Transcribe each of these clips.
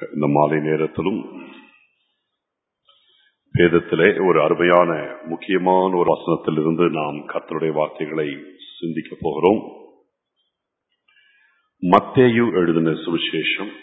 இந்த மாலை நேரத்திலும் வேதத்திலே ஒரு அருமையான முக்கியமான ஒரு வசனத்திலிருந்து நாம் கர்த்தருடைய வார்த்தைகளை சிந்திக்க போகிறோம் மத்தேயு எழுதின சுவிசேஷம்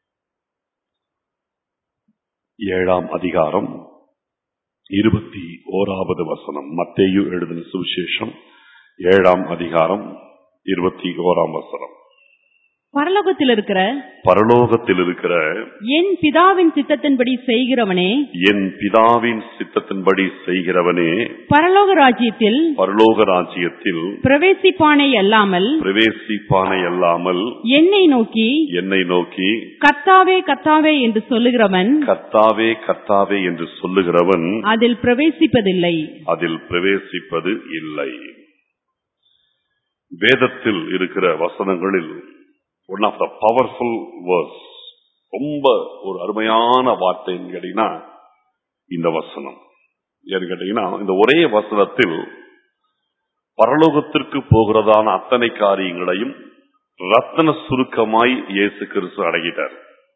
ஏழாம் அதிகாரம் இருபத்தி ஓராவது வசனம் மத்தேயு எழுதின சுவிசேஷம் ஏழாம் அதிகாரம் இருபத்தி ஓராம் வசனம் பரலோகத்தில் இருக்கிற பரலோகத்தில் இருக்கிற என் பிதாவின் சித்தத்தின்படி செய்கிறவனே என் பிதாவின் சித்தத்தின்படி செய்கிறவனே பரலோக ராஜ்யத்தில் பரலோக ராஜ்யத்தில் பிரவேசிப்பானே அல்லாமல் பிரவேசிப்பானை அல்லாமல் என்னை நோக்கி என்னை நோக்கி கர்த்தாவே கர்த்தாவே என்று சொல்லுகிறவன் கர்த்தாவே கர்த்தாவே என்று சொல்லுகிறவன் அதில் பிரவேசிப்பதில்லை அதில் பிரவேசிப்பது இல்லை வேதத்தில் இருக்கிற வசனங்களில் one of the powerful verse ரொம்ப ஒரு அருமையான வார்த்தைன்னு கேட்டீங்கன்னா இந்த வசனம் ஏன்னு கேட்டீங்கன்னா இந்த ஒரே வசனத்தில் பரலோகத்திற்கு போகிறதான அத்தனை காரியங்களையும் ரத்தன சுருக்கமாய் இயேசு கிறிஸ்து அடங்கிட்டார்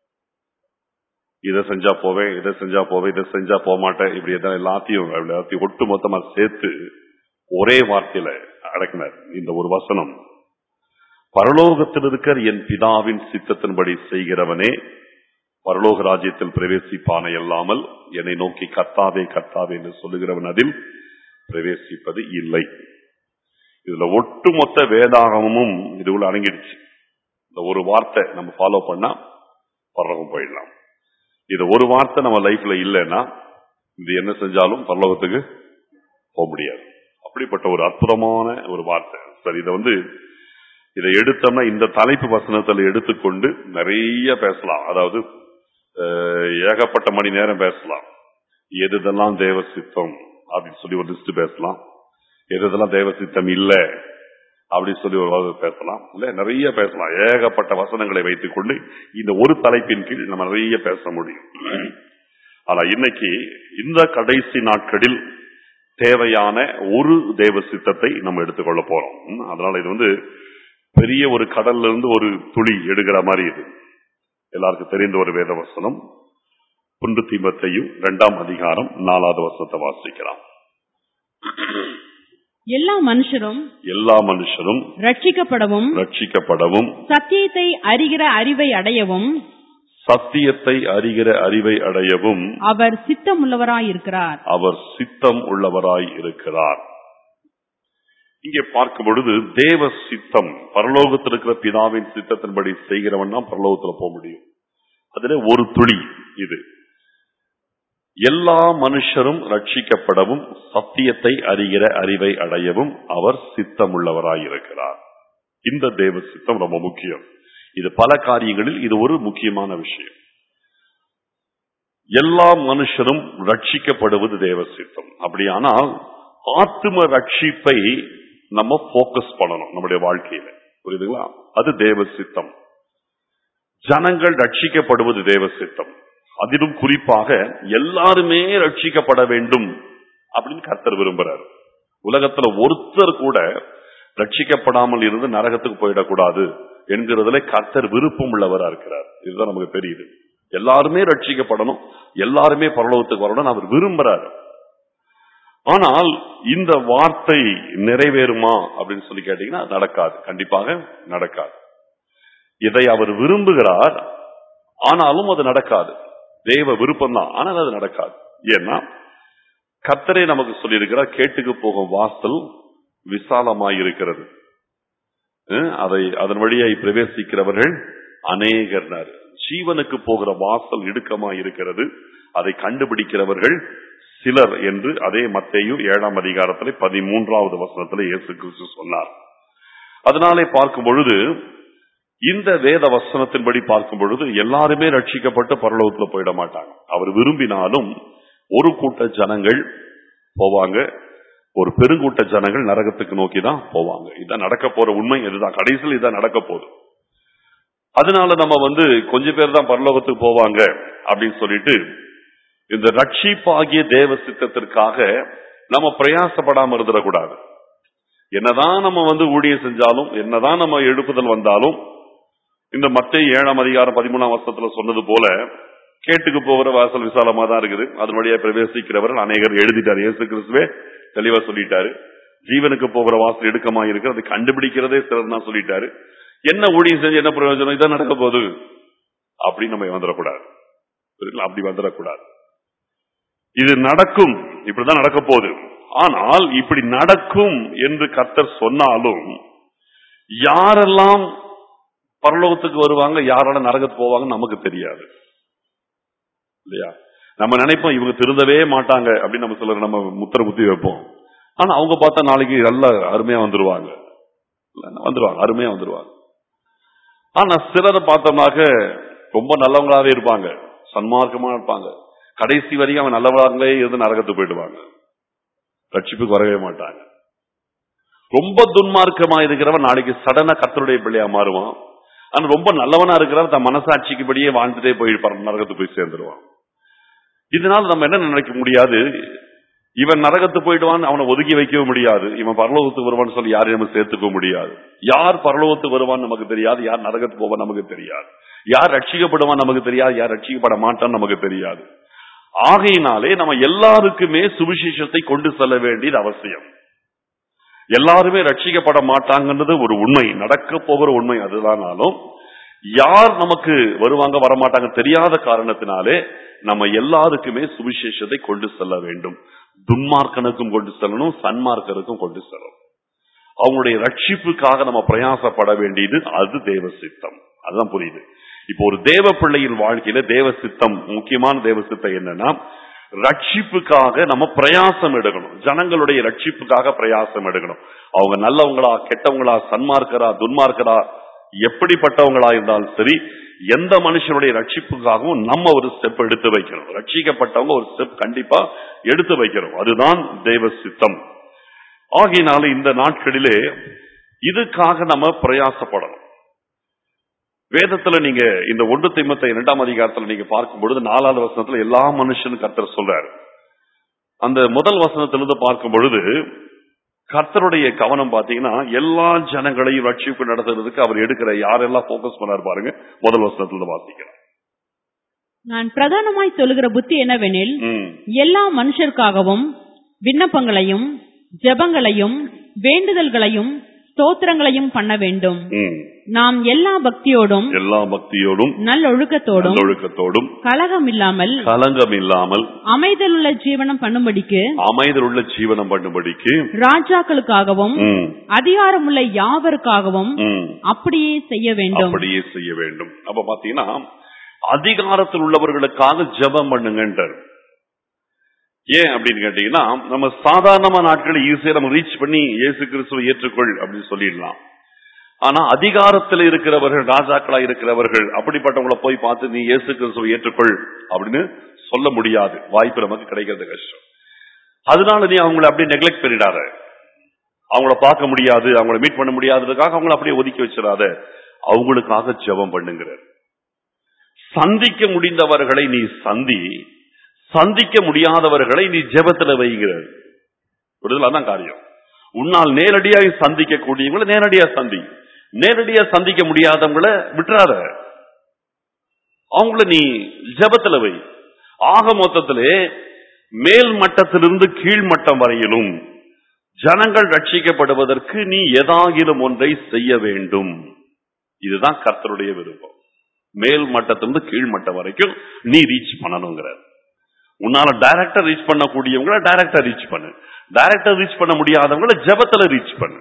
இதை செஞ்சா போவேன் இதை செஞ்சா போவேன் இதை செஞ்சா போக மாட்டேன் இப்படி எதாவது எல்லாத்தையும் எல்லாத்தையும் ஒட்டு மொத்தமா சேர்த்து ஒரே வார்த்தையில அடக்கினார் இந்த ஒரு வசனம் பரலோகத்தில் இருக்கிற என் பிதாவின் சித்தத்தின்படி செய்கிறவனே பரலோக ராஜ்யத்தில் பிரவேசிப்பானை அல்லாமல் என்னை நோக்கி கர்த்தாவே கர்த்தாவே என்று சொல்லுகிறவன் அதில் பிரவேசிப்பது இல்லை இதுல ஒட்டுமொத்த வேதாகமும் இதுக்குள்ள அடங்கிடுச்சு இந்த ஒரு வார்த்தை நம்ம ஃபாலோ பண்ணா பரலோகம் போயிடலாம் இது ஒரு வார்த்தை நம்ம லைஃப்ல இல்லைன்னா இது என்ன செஞ்சாலும் பரலோகத்துக்கு போக முடியாது அப்படிப்பட்ட ஒரு அற்புதமான ஒரு வார்த்தை சரி இதை வந்து இதை எடுத்தோம்னா இந்த தலைப்பு வசனத்தில் எடுத்துக்கொண்டு நிறைய பேசலாம் அதாவது அஹ், ஏகப்பட்ட மணி நேரம் பேசலாம் எது இதெல்லாம் தேவ சித்தம் அப்படின்னு சொல்லி ஒரு லிஸ்ட் பேசலாம் எது இதெல்லாம் தேவ சித்தம் இல்ல அப்படின்னு சொல்லி ஒரு வாரம் பேசலாம் இல்ல நிறைய பேசலாம் ஏகப்பட்ட வசனங்களை வைத்துக்கொண்டு இந்த ஒரு தலைப்பின் கீழ் நம்ம நிறைய பேச முடியும் ஆனா இன்னைக்கு இந்த கடைசி நாட்களில் தேவையான ஒரு தேவ சித்தத்தை நம்ம எடுத்துக்கொள்ள போறோம் ம், அதனால இது வந்து பெரிய ஒரு கடல்ல இருந்து ஒரு துளி எடுக்கிற மாதிரி இது எல்லாருக்கும் தெரிந்த ஒரு வேத வசனம் புண்டு தீமத்தையும் இரண்டாம் அதிகாரம் நாலாவது வசனத்தை வாசிக்கலாம் எல்லா மனுஷரும் எல்லா மனுஷரும் ரட்சிக்கப்படவும் ரட்சிக்கப்படவும் சத்தியத்தை அறிகிற அறிவை அடையவும் சத்தியத்தை அறிகிற அறிவை அடையவும் அவர் சித்தமுள்ளவராயிருக்கிறார் அவர் சித்தம் உள்ளவராய் இருக்கிறார் இங்கே பார்க்கும் பொழுது தேவ சித்தம் பரலோகத்தில் இருக்கிற பிதாவின் சித்தத்தின்படி செய்கிறவன் தான் பரலோகத்தில் போக முடியும் அதுல ஒரு துளி இது எல்லா மனுஷரும் ரட்சிக்கப்படவும் சத்தியத்தை அறிகிற அறிவை அடையவும் அவர் சித்தமுள்ளவராய் இருக்கிறார் இந்த தேவ சித்தம் ரொம்ப முக்கியம் இது பல காரியங்களில் இது ஒரு முக்கியமான விஷயம் எல்லா மனுஷரும் ரட்சிக்கப்படுவது தேவ சித்தம் அப்படியானால் ஆத்தும ரட்சிப்பை நம்ம போக்கஸ் பண்ணணும் நம்முடைய வாழ்க்கையில புரியுதுங்களா அது தேவ சித்தம் ஜனங்கள் ரட்சிக்கப்படுவது தேவ சித்தம் அதிலும் குறிப்பாக எல்லாருமே ரட்சிக்கப்பட வேண்டும் அப்படின்னு கர்த்தர் விரும்புறார் உலகத்துல ஒருத்தர் கூட ரட்சிக்கப்படாமல் இருந்து நரகத்துக்கு போயிடக்கூடாது என்கிறதுல கர்த்தர் விருப்பம் உள்ளவரா இருக்கிறார் இதுதான் நமக்கு தெரியுது எல்லாருமே ரட்சிக்கப்படணும் எல்லாருமே பரலோகத்துக்கு வரணும் அவர் விரும்புறாரு ஆனால் இந்த வார்த்தை நிறைவேறுமா அப்படின்னு சொல்லி கேட்டீங்கன்னா நடக்காது கண்டிப்பாக நடக்காது இதை அவர் விரும்புகிறார் ஆனாலும் அது நடக்காது தேவ விருப்பம் தான் ஆனால் அது நடக்காது ஏன்னா கர்த்தரே நமக்கு சொல்லியிருக்கிறார் கேட்டுக்கு போகும் வாசல் விசாலமாய் இருக்கிறது அஹ் அதை அதன் வழியாய் பிரவேசிக்கிறவர்கள் அநேகர்னார் ஜீவனுக்கு போகிற வாசல் இடுக்கமாய் இருக்கிறது அதை கண்டுபிடிக்கிறவர்கள் சிலர் என்று அதே மத்தேயு ஏழாம் அதிகாரத்தில் பதிமூன்றாவது வசனத்தில் இயேசு கிறிஸ்து சொன்னார் அதனாலே பார்க்கும் பொழுது இந்த வேத வசனத்தின்படி பார்க்கும் பொழுது எல்லாருமே ரட்சிக்கப்பட்டு பரலோகத்துல போயிட மாட்டாங்க அவர் விரும்பினாலும் ஒரு கூட்ட ஜனங்கள் போவாங்க ஒரு பெருங்கூட்ட ஜனங்கள் நரகத்துக்கு நோக்கி தான் போவாங்க இதான் நடக்க போற உண்மை இதுதான் கடைசியில் இதான் நடக்க போகுது அதனால நம்ம வந்து கொஞ்ச பேர் தான் பரலோகத்துக்கு போவாங்க அப்படின்னு சொல்லிட்டு இந்த ரட்சிப்பாகிய தேவ சித்தத்திற்காக நம்ம பிரயாசப்படாம இருந்துடக்கூடாது என்னதான் நம்ம வந்து ஊழியம் செஞ்சாலும் என்னதான் நம்ம எழுப்புதல் வந்தாலும் இந்த மத்திய ஏழாம் அதிகாரம் பதிமூணாம் வருஷத்துல சொன்னது போல கேட்டுக்கு போகிற வாசல் விசாலமா தான் இருக்குது அதன் வழியா பிரவேசிக்கிறவர்கள் அநேகர் எழுதிட்டார் இயேசு கிறிஸ்துவே தெளிவா சொல்லிட்டாரு ஜீவனுக்கு போகிற வாசல் இடுக்கமா இருக்கு அதை கண்டுபிடிக்கிறதே சிலர் தான் சொல்லிட்டாரு என்ன ஊழியம் செஞ்சு என்ன பிரயோஜனம் இதான் நடக்க போகுது அப்படின்னு நம்ம வந்துடக்கூடாது புரியுதுங்களா? அப்படி வந்துடக்கூடாது இது நடக்கும் இப்படிதான் நடக்க போகுது ஆனால் இப்படி நடக்கும் என்று கர்த்தர் சொன்னாலும் யாரெல்லாம் பரலோகத்துக்கு வருவாங்க யாரெல்லாம் நரகத்துக்கு போவாங்க நமக்கு தெரியாது இல்லையா நம்ம நினைப்போம் இவங்க திருந்தவே மாட்டாங்க அப்படின்னு நம்ம சிலர் நம்ம முத்திர குத்தி வைப்போம் ஆனா அவங்க பார்த்தா நாளைக்கு நல்ல அருமையா வந்துருவாங்க இல்ல, வந்துருவாங்க அருமையா வந்துருவாங்க ஆனா சிலரை பார்த்தோம்னாக்க ரொம்ப நல்லவங்களாவே இருப்பாங்க சன்மார்க்கமா இருப்பாங்க கடைசி வரைக்கும் அவன் நல்லவங்களே இருந்து நரகத்துக்கு போயிடுவாங்க ரட்சிப்புக்கு வரவே மாட்டாங்க ரொம்ப துன்மார்க்கமா இருக்கிறவன் நாளைக்கு சடனா கர்த்தருடைய பிள்ளையா மாறுவான் ஆனா ரொம்ப நல்லவனா இருக்கிறவன் தன் மனசாட்சிக்குபடியே வாழ்ந்துட்டே போயிருப்பான் நரகத்துக்கு போய் சேர்ந்துருவான் இதனால நம்ம என்ன நினைக்க முடியாது இவன் நரகத்து போயிடுவான் அவனை ஒதுக்கி வைக்கவும் முடியாது இவன் பரலோகத்துக்கு வருவான்னு சொல்லி யாரையும் நம்ம சேர்த்துக்க முடியாது யார் பரலோகத்துக்கு வருவான்னு நமக்கு தெரியாது யார் நரகத்துக்கு போவான் நமக்கு தெரியாது யார் ரட்சிக்கப்படுவான் நமக்கு தெரியாது யார் ரட்சிக்கப்பட மாட்டான்னு நமக்கு தெரியாது ஆகையினாலே நம்ம எல்லாருக்குமே சுவிசேஷத்தை கொண்டு செல்ல வேண்டியது அவசியம் எல்லாருமே ரட்சிக்கப்பட மாட்டாங்கன்றது ஒரு உண்மை நடக்க போகிற உண்மை அதுதானாலும் யார் நமக்கு வருவாங்க வரமாட்டாங்க தெரியாத காரணத்தினாலே நம்ம எல்லாருக்குமே சுவிசேஷத்தை கொண்டு செல்ல வேண்டும் துன்மார்க்கனுக்கும் கொண்டு செல்லணும் சன்மார்க்கருக்கும் கொண்டு செல்லணும் அவங்களுடைய ரட்சிப்புக்காக நம்ம பிரயாசப்பட வேண்டியது அது தேவ சித்தம் அதுதான் புரியுது இப்போ ஒரு தேவ பிள்ளையின் வாழ்க்கையில தேவ சித்தம் முக்கியமான தேவ சித்தம் என்னன்னா ரட்சிப்புக்காக நம்ம பிரயாசம் எடுக்கணும் ஜனங்களுடைய ரட்சிப்புக்காக பிரயாசம் எடுக்கணும் அவங்க நல்லவங்களா கெட்டவங்களா சன்மார்க்கரா துன்மார்க்கரா எப்படிப்பட்டவங்களா இருந்தாலும் சரி எந்த மனுஷனுடைய ரட்சிப்புக்காகவும் நம்ம ஒரு ஸ்டெப் எடுத்து வைக்கணும் ரட்சிக்கப்பட்டவங்க ஒரு ஸ்டெப் கண்டிப்பா எடுத்து வைக்கணும் அதுதான் தேவ சித்தம் ஆகையினால இந்த நாட்களிலே இதுக்காக நம்ம பிரயாசப்படணும் வேதத்துல நீங்க இந்த ஒன்று திமுத்த இரண்டாம் அதிகாரத்துல நீங்க பார்க்கும் பொழுது நாலாவது வசனத்துல எல்லா மனுஷனும் கர்த்தர் சொல்றாரு அந்த முதல் வசனத்திலிருந்து பார்க்கும் பொழுது கர்த்தருடைய கவனம் பாத்தீங்கன்னா எல்லா ஜனங்களையும் ரட்சிப்பு நடத்துறதுக்கு அவர் எடுக்கிற யாரெல்லாம் போக்கஸ் பண்ணாரு பாருங்க முதல் வசனத்துல வாசிக்கலாம் நான் பிரதானமாய் சொல்லுகிற புத்தி என்னவெனில் ம், எல்லா மனுஷருக்காகவும் விண்ணப்பங்களையும் ஜெபங்களையும் வேண்டுதல்களையும் ஸ்தோத்திரங்களையும் பண்ண வேண்டும் ம். நாம் எல்லா பக்தியோடும் எல்லா பக்தியோடும் நல்லொழுக்கத்தோடும் நல்லொழுக்கத்தோடும் கலகம் இல்லாமல் கலங்கம் இல்லாமல் அமைதலுள்ள ஜீவனம் பண்ணும்படிக்கு அமைதலுள்ள ஜீவனம் பண்ணும்படிக்கு ராஜாக்களுக்காகவும் ம், அதிகாரமுள்ள யாவருக்காகவும் ம். அப்படியே செய்ய வேண்டும் அப்படியே செய்ய வேண்டும் அப்ப பாத்தீங்கன்னா அதிகாரத்தில் உள்ளவர்களுக்காக ஜெபம் பண்ணுங்கன்றார் ஏன் அப்படின்னு கேட்டீங்கன்னா நம்ம சாதாரணமா நாட்களில் ஈஸியா நம்ம ரீச் பண்ணி இயேசு கிறிஸ்துவை ஏற்றுக்கொள் அப்படின்னு சொல்லிடலாம் ஆனா அதிகாரத்தில் இருக்கிறவர்கள் ராஜாக்களா இருக்கிறவர்கள் அப்படிப்பட்டவங்கள போய் பார்த்து நீ இயேசு கிறிஸ்துவை ஏற்றுக்கொள் அப்படின்னு சொல்ல முடியாது வாய்ப்பு நமக்கு கிடைக்கிறது கஷ்டம் அதனால நீ அவங்கள அப்படியே நெக்லெக்ட் பண்ணிடாத அவங்கள பார்க்க முடியாது அவங்கள மீட் பண்ண முடியாததுக்காக அவங்கள அப்படியே ஒதுக்கி வச்சிடாத அவங்களுக்காக ஜெபம் பண்ணுங்கிறார் சந்திக்க முடிந்தவர்களை நீ சந்தி சந்திக்க முடியாதவர்களை நீ ஜெபத்துல வைகிறார் விடுதலை தான் காரியம் உன்னால் நேரடியாக சந்திக்க கூடியவங்களை நேரடியா சந்தி நேரடியா சந்திக்க முடியாதவங்களை விட்டுறாத அவங்கள நீ ஜெபத்துல வை ஆக மொத்தத்திலே மேல் மட்டத்திலிருந்து கீழ் மட்டம் வரையிலும் ஜனங்கள் ரட்சிக்கப்படுவதற்கு நீ எதாகிலும் ஒன்றை செய்ய வேண்டும் இதுதான் கர்த்தருடைய விருப்பம் மேல் மட்டத்திலிருந்து கீழ் மட்டம் வரைக்கும் நீ ரீச் பண்ணணுங்கிறார் உன்னால டைரக்டா ரீச் பண்ணக்கூடியவங்கள டைரக்டா ரீச் பண்ணு டைரக்டா ரீச் பண்ண முடியாதவங்கள ஜெபத்துல ரீச் பண்ணு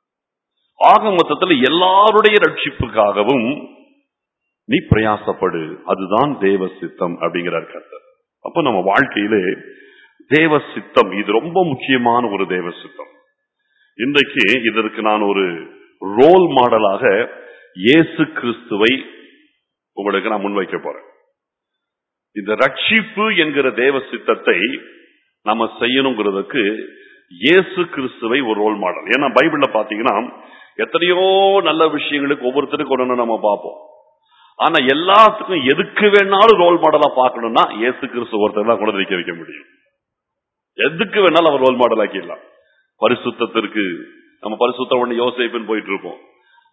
ஆக மொத்தத்துல எல்லாருடைய ரட்சிப்புக்காகவும் நீ பிரயாசப்படு அதுதான் தேவ சித்தம் அப்படிங்கிறார் கர்த்தர் அப்ப நம்ம வாழ்க்கையிலே தேவ சித்தம் இது ரொம்ப முக்கியமான ஒரு தேவ சித்தம் இன்றைக்கு இதற்கு நான் ஒரு ரோல் மாடலாக இயேசு கிறிஸ்துவை உங்களுக்கு நான் முன்வைக்க போறேன் இந்த ரட்சிப்பு என்கிற தேவ சித்தத்தை நம்ம செய்யணுங்கிறதுக்கு இயேசு கிறிஸ்துவை ஒரு ரோல் மாடல் ஏன்னா பைபிள்ல பாத்தீங்கன்னா எத்தனையோ நல்ல விஷயங்களுக்கு ஒவ்வொருத்தருக்கு ஒண்ணு நம்ம பார்ப்போம் ஆனா எல்லாத்துக்கும் எதுக்கு வேணாலும் ரோல் மாடலா பார்க்கணும்னா இயேசு கிறிஸ்து ஒருத்தர் தான் கொண்டு நிக்க வைக்க முடியும் எதுக்கு வேணாலும் அவர் ரோல் மாடல் ஆக்கிடலாம் பரிசுத்தத்திற்கு நம்ம பரிசுத்த ஒண்ணு யோசிப்புன்னு போயிட்டு இருப்போம்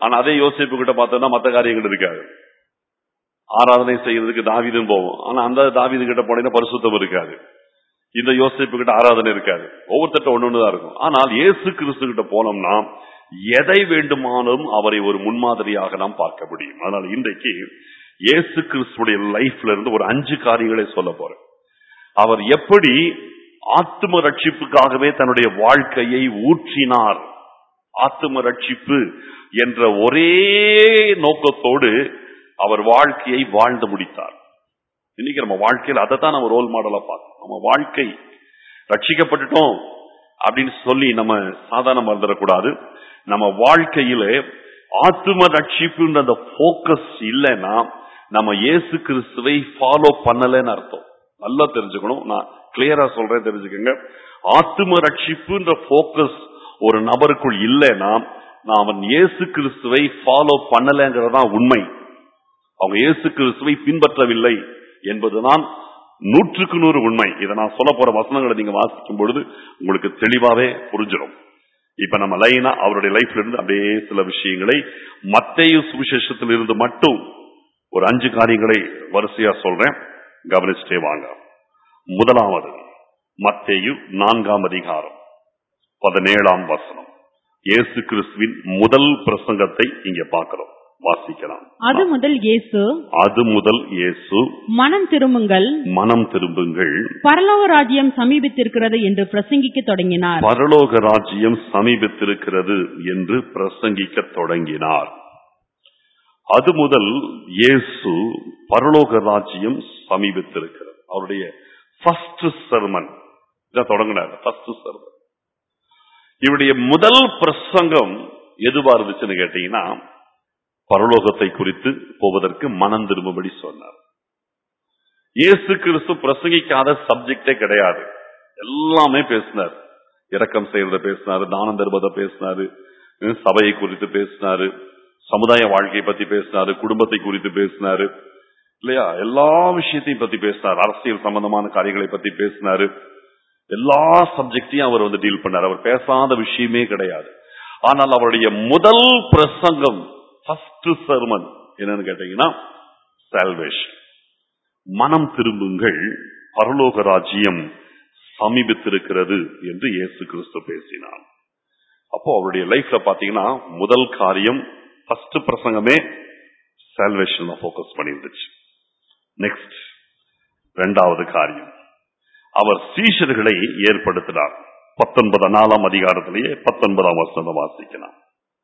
ஆனா அதே யோசிப்பு கிட்ட பார்த்தோம்னா மத்த காரியங்கள் இருக்காது ஆராதனை செய்யறதுக்கு தாவீதும் போவோம் ஆனா அந்த தாவீது கிட்ட போனீங்கன்னா பரிசுத்தம் இருக்காது இந்த யோசிப்பு கிட்ட ஆராதனை இருக்காது ஒவ்வொருத்தட்ட ஒண்ணு தான் இருக்கும் ஆனால் இயேசு கிறிஸ்து கிட்ட போனோம்னா எதை வேண்டுமானாலும் அவரை ஒரு முன்மாதிரியாக நாம் பார்க்க முடியும் அதனால இன்றைக்கு இயேசு கிறிஸ்துடைய லைஃப்ல இருந்து ஒரு அஞ்சு காரியங்களை சொல்ல போறேன் அவர் எப்படி ஆத்தும ரட்சிப்புக்காகவே தன்னுடைய வாழ்க்கையை ஊற்றினார் ஆத்தும ரட்சிப்பு என்ற ஒரே நோக்கத்தோடு அவர் வாழ்க்கையை வாழ்ந்து முடித்தார் இன்னைக்கு நம்ம வாழ்க்கையில் அதை தான் நம்ம ரோல் மாடலா பார்க்கணும் நம்ம வாழ்க்கை ரட்சிக்கப்பட்டுட்டோம் அப்படின்னு சொல்லி நம்ம சாதாரண மறந்துடக்கூடாது நம்ம வாழ்க்கையில ஆத்தும ரட்சிப்புன்ற அந்த போக்கஸ் இல்லைன்னா நம்ம இயேசு கிறிஸ்துவை ஃபாலோ பண்ணலன்னு அர்த்தம் நல்லா தெரிஞ்சுக்கணும் நான் கிளியரா சொல்றேன் தெரிஞ்சுக்கோங்க ஆத்தும ரட்சிப்புன்ற போக்கஸ் ஒரு நபருக்குள் இல்லைன்னா நான் அவன் இயேசு கிறிஸ்துவை ஃபாலோ பண்ணலைங்கிறதான் உண்மை அவங்க இயேசு கிறிஸ்துவை பின்பற்றவில்லை என்பதுதான் நூற்றுக்கு நூறு உண்மை இதை நான் சொல்ல போற வசனங்களை நீங்க வாசிக்கும் பொழுது உங்களுக்கு தெளிவாவே புரிஞ்சிடும் இப்ப நம்ம லைனா அவருடைய லைஃப்ல இருந்து அப்படியே சில விஷயங்களை மத்தேயு சுவிசேஷத்தில் இருந்து மட்டும் ஒரு அஞ்சு காரியங்களை வரிசையா சொல்றேன் கவனிச்சுட்டே வாங்க முதலாவது மத்தேயு நான்காம் அதிகாரம் பதினேழாம் வசனம் இயேசு கிறிஸ்துவின் முதல் பிரசங்கத்தை இங்க பார்க்கிறோம் வாசிக்கலாம் அது முதல் இயேசு அது முதல் இயேசு மனம் திரும்புங்கள் மனம் திரும்புங்கள் பரலோக ராஜ்யம் சமீபித்திருக்கிறது என்று பிரசங்கிக்க தொடங்கினார் பரலோக ராஜ்யம் சமீபத்திருக்கிறது என்று பிரசங்கிக்க தொடங்கினார் அது முதல் இயேசு பரலோக ராஜ்யம் சமீபத்திருக்கிறது அவருடைய ஃபர்ஸ்ட் சர்மன் இதான் தொடங்கினார் ஃபர்ஸ்ட் சர்மன் இவருடைய முதல் பிரசங்கம் எதுவா இருந்துச்சுன்னு கேட்டீங்கன்னா பரலோகத்தை குறித்து போவதற்கு மனம் திரும்பும்படி சொன்னார் இயேசு கிறிஸ்து பிரசங்கிக்காத சப்ஜெக்டே கிடையாது எல்லாமே பேசினார் இரக்கம் செய்யறத பேசினாரு தானம் தருவதை பேசினாரு ஹம், சபையை குறித்து பேசினாரு சமுதாய வாழ்க்கையை பத்தி பேசினாரு குடும்பத்தை குறித்து பேசினாரு இல்லையா எல்லா விஷயத்தையும் பத்தி பேசினார் அரசியல் சம்பந்தமான காரியங்களை பத்தி பேசினாரு எல்லா சப்ஜெக்டையும் அவர் வந்து டீல் பண்ணார் அவர் பேசாத விஷயமே கிடையாது ஆனால் அவருடைய முதல் பிரசங்கம் ஃபர்ஸ்ட் சர்மன் என்னன்னு கேட்டீங்கன்னா சால்வேஷன் மனம் திரும்புங்கள் பரலோக ராஜ்யம் சமீபித்திருக்கிறது என்று இயேசு கிறிஸ்து பேசினார் அப்போ அவருடைய லைஃப்ல பாத்தீங்கன்னா முதல் காரியம் ஃபர்ஸ்ட் பிரசங்கமே சால்வேஷன் ஃபோக்கஸ் பண்ணிருந்துச்சு நெக்ஸ்ட் இரண்டாவது காரியம் அவர் சீஷர்களை ஏற்படுத்தினார் பத்தொன்பது நாலாம் அதிகாரத்திலேயே பத்தொன்பதாம் வருஷம் வாசிக்கலாம்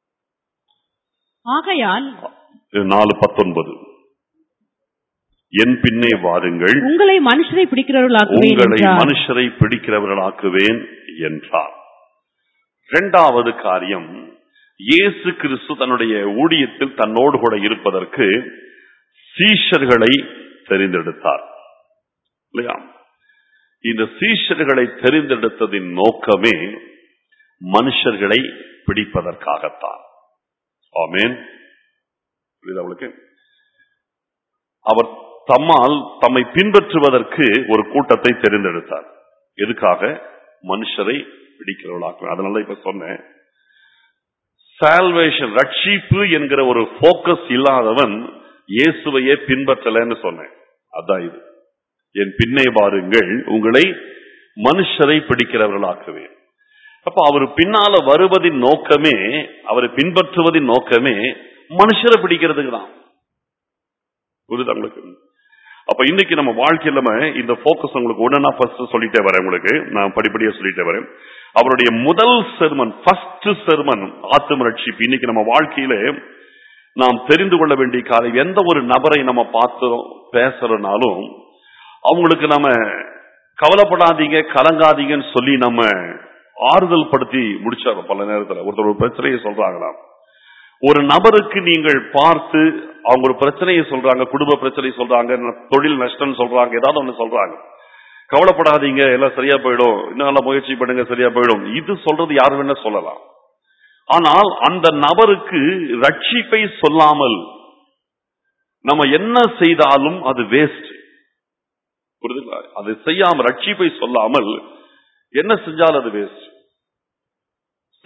ஆகையால் இது நாலு பத்தொன்பது என் பின்னே வாருங்கள் உங்களை மனுஷரை பிடிக்கிறவர்களாக்குவேன் உங்களை என்றார். மனுஷரை பிடிக்கிறவர்களாக்குவேன் என்றார் இரண்டாவது காரியம் இயேசு கிறிஸ்து தன்னுடைய ஊழியத்தில் தன்னோடு கூட இருப்பதற்கு சீஷர்களை தெரிந்தெடுத்தார் இல்லையா இந்த சீஷர்களை தெரிந்தெடுத்ததின் நோக்கமே மனுஷர்களை பிடிப்பதற்காகத்தான் ஆமென் புரியுதா உங்களுக்கு அவர் தம்மால் தம்மை பின்பற்றுவதற்கு ஒரு கூட்டத்தை தெரிந்தெடுத்தார் எதுக்காக மனுஷரை பிடிக்கிறவர்களாக்க அதனால இப்ப சொன்னேன் சால்வேஷன் ரட்சிப்பு என்கிற ஒரு போக்கஸ் இல்லாதவன் இயேசுவையே பின்பற்றலன்னு சொன்னேன் அதான் இது என் பின்னே பாருங்கள் உங்களை மனுஷரை பிடிக்கிறவர்களாக்குவேன் அப்ப அவர் பின்னால வருவதின் நோக்கமே அவரை பின்பற்றுவதின் நோக்கமே மனுஷரை பிடிக்கிறதுக்கு தான் புரியுதா உங்களுக்கு அப்ப இன்னைக்கு நம்ம வாழ்க்கையில நம்ம இந்த போக்கஸ் உங்களுக்கு உடனே ஃபர்ஸ்ட் சொல்லிட்டே வரேன் உங்களுக்கு நான் படிப்படியா சொல்லிட்டே வரேன் அவருடைய முதல் செர்மன் ஃபர்ஸ்ட் செர்மன் ஆத்தும ரட்சிப்பு இன்னைக்கு நம்ம வாழ்க்கையில நாம் தெரிந்து கொள்ள வேண்டிய காரியம் எந்த ஒரு நபரை நம்ம பார்த்து பேசுறனாலும் அவங்களுக்கு நம்ம கவலைப்படாதீங்க கலங்காதீங்கன்னு சொல்லி நம்ம ஆறுதல் படுத்தி முடிச்சாங்க பல நேரத்துல ஒருத்தர் ஒரு பிரச்சனையை சொல்றாங்களாம் ஒரு நபருக்கு நீங்கள் பார்த்து அவங்க ஒரு பிரச்சனையை சொல்றாங்க குடும்ப பிரச்சனை சொல்றாங்க தொழில் நஷ்டம் சொல்றாங்க ஏதாவது ஒண்ணு சொல்றாங்க கவலைப்படாதீங்க எல்லாம் சரியா போயிடும் இன்னும் நல்லா முயற்சி பண்ணுங்க சரியா போயிடும் இது சொல்றது யார் வேணா சொல்லலாம் ஆனால் அந்த நபருக்கு ரட்சிப்பை சொல்லாமல் நம்ம என்ன செய்தாலும் அது வேஸ்ட் புரியுதுங்களா அதை செய்யாம ரட்சிப்பை சொல்லாமல் என்ன செஞ்சாலும் அது வேஸ்ட்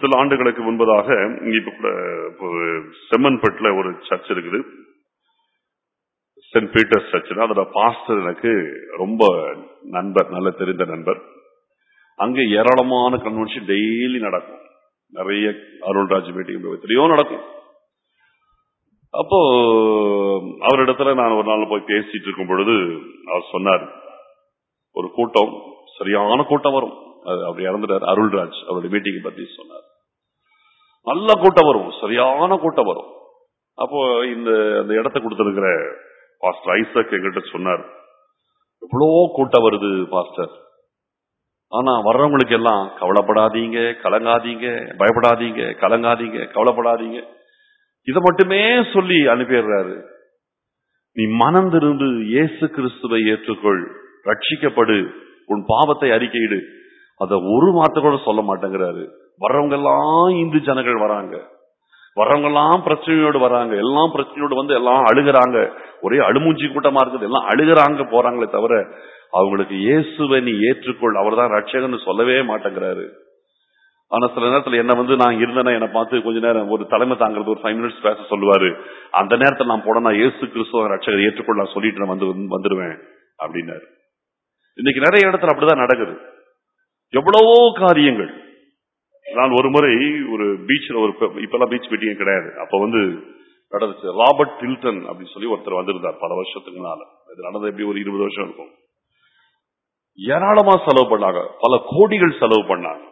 சில ஆண்டுகளுக்கு முன்பதாக இங்க இப்ப கூட ஒரு செம்மன்பட்டுல ஒரு சர்ச் இருக்குது சென்ட் பீட்டர்ஸ் சர்ச் அதோட பாஸ்டர் எனக்கு ரொம்ப நண்பர் நல்ல தெரிந்த நண்பர் அங்க ஏராளமான கன்வென்ஷன் டெய்லி நடக்கும் நிறைய அருள்ராஜ் மீட்டிங் எத்தனையோ நடக்கும் அப்போ அவரிடத்துல நான் ஒரு நாள் போய் பேசிட்டு இருக்கும் பொழுது அவர் சொன்னார் ஒரு கூட்டம் சரியான கூட்டம் வரும் அது அப்படி இறந்துட்டார் அருள்ராஜ் அவருடைய மீட்டிங் பத்தி சொன்னார் நல்ல கூட்டம் வரும் சரியான கூட்டம் வரும் அப்போ இந்த அந்த இடத்த கொடுத்திருக்கிற பாஸ்டர் ஐசக் எங்கிட்ட சொன்னார் எவ்வளோ கூட்டம் வருது பாஸ்டர் ஆனா வர்றவங்களுக்கு எல்லாம் கவலைப்படாதீங்க கலங்காதீங்க பயப்படாதீங்க கலங்காதீங்க கவலைப்படாதீங்க இதை மட்டுமே சொல்லி அனுப்பிடுறாரு நீ மனம் திருந்து இயேசு கிறிஸ்துவை ஏற்றுக்கொள் ரட்சிக்கப்படு உன் பாவத்தை அறிக்கையிடு அத ஒரு வார்த்தை கூட சொல்ல மாட்டேங்கிறாரு வர்றவங்க எல்லாம் இந்து ஜனங்கள் வராங்க வர்றவங்க எல்லாம் பிரச்சனையோடு வராங்க எல்லாம் பிரச்சனையோடு வந்து எல்லாம் அழுகுறாங்க ஒரே அழுமூஞ்சி கூட்டமா இருக்குது எல்லாம் அழுகுறாங்க போறாங்களே தவிர அவங்களுக்கு இயேசுவை நீ ஏற்றுக்கொள் அவர்தான் ரட்சகன்னு சொல்லவே மாட்டேங்கிறாரு ஆனா சில நேரத்துல என்ன வந்து நான் இருந்தேன்னா என்னை பார்த்து கொஞ்ச நேரம் ஒரு தலைமை தாங்கிறது ஒரு ஃபைவ் மினிட்ஸ் பேச சொல்லுவாரு அந்த நேரத்துல நான் போனா இயேசு கிறிஸ்துவ ரட்சகர் ஏற்றுக்கொள்ள நான் சொல்லிட்டு நான் வந்து வந்துருவேன் அப்படின்னாரு இன்னைக்கு நிறைய இடத்துல அப்படிதான் நடக்குது எவ்வளவோ காரியங்கள் நான் ஒரு முறை ஒரு பீச்ல ஒரு இப்பெல்லாம் பீச் மீட்டிங் கிடையாது அப்ப வந்து நடந்துச்சு ராபர்ட் டில்டன் அப்படின்னு சொல்லி ஒருத்தர் வந்திருந்தார் பல வருஷத்துக்கு முன்னால இது நடந்தது எப்படி ஒரு இருபது வருஷம் இருக்கும் ஏராளமா செலவு பண்ணாங்க பல கோடிகள் செலவு பண்ணாங்க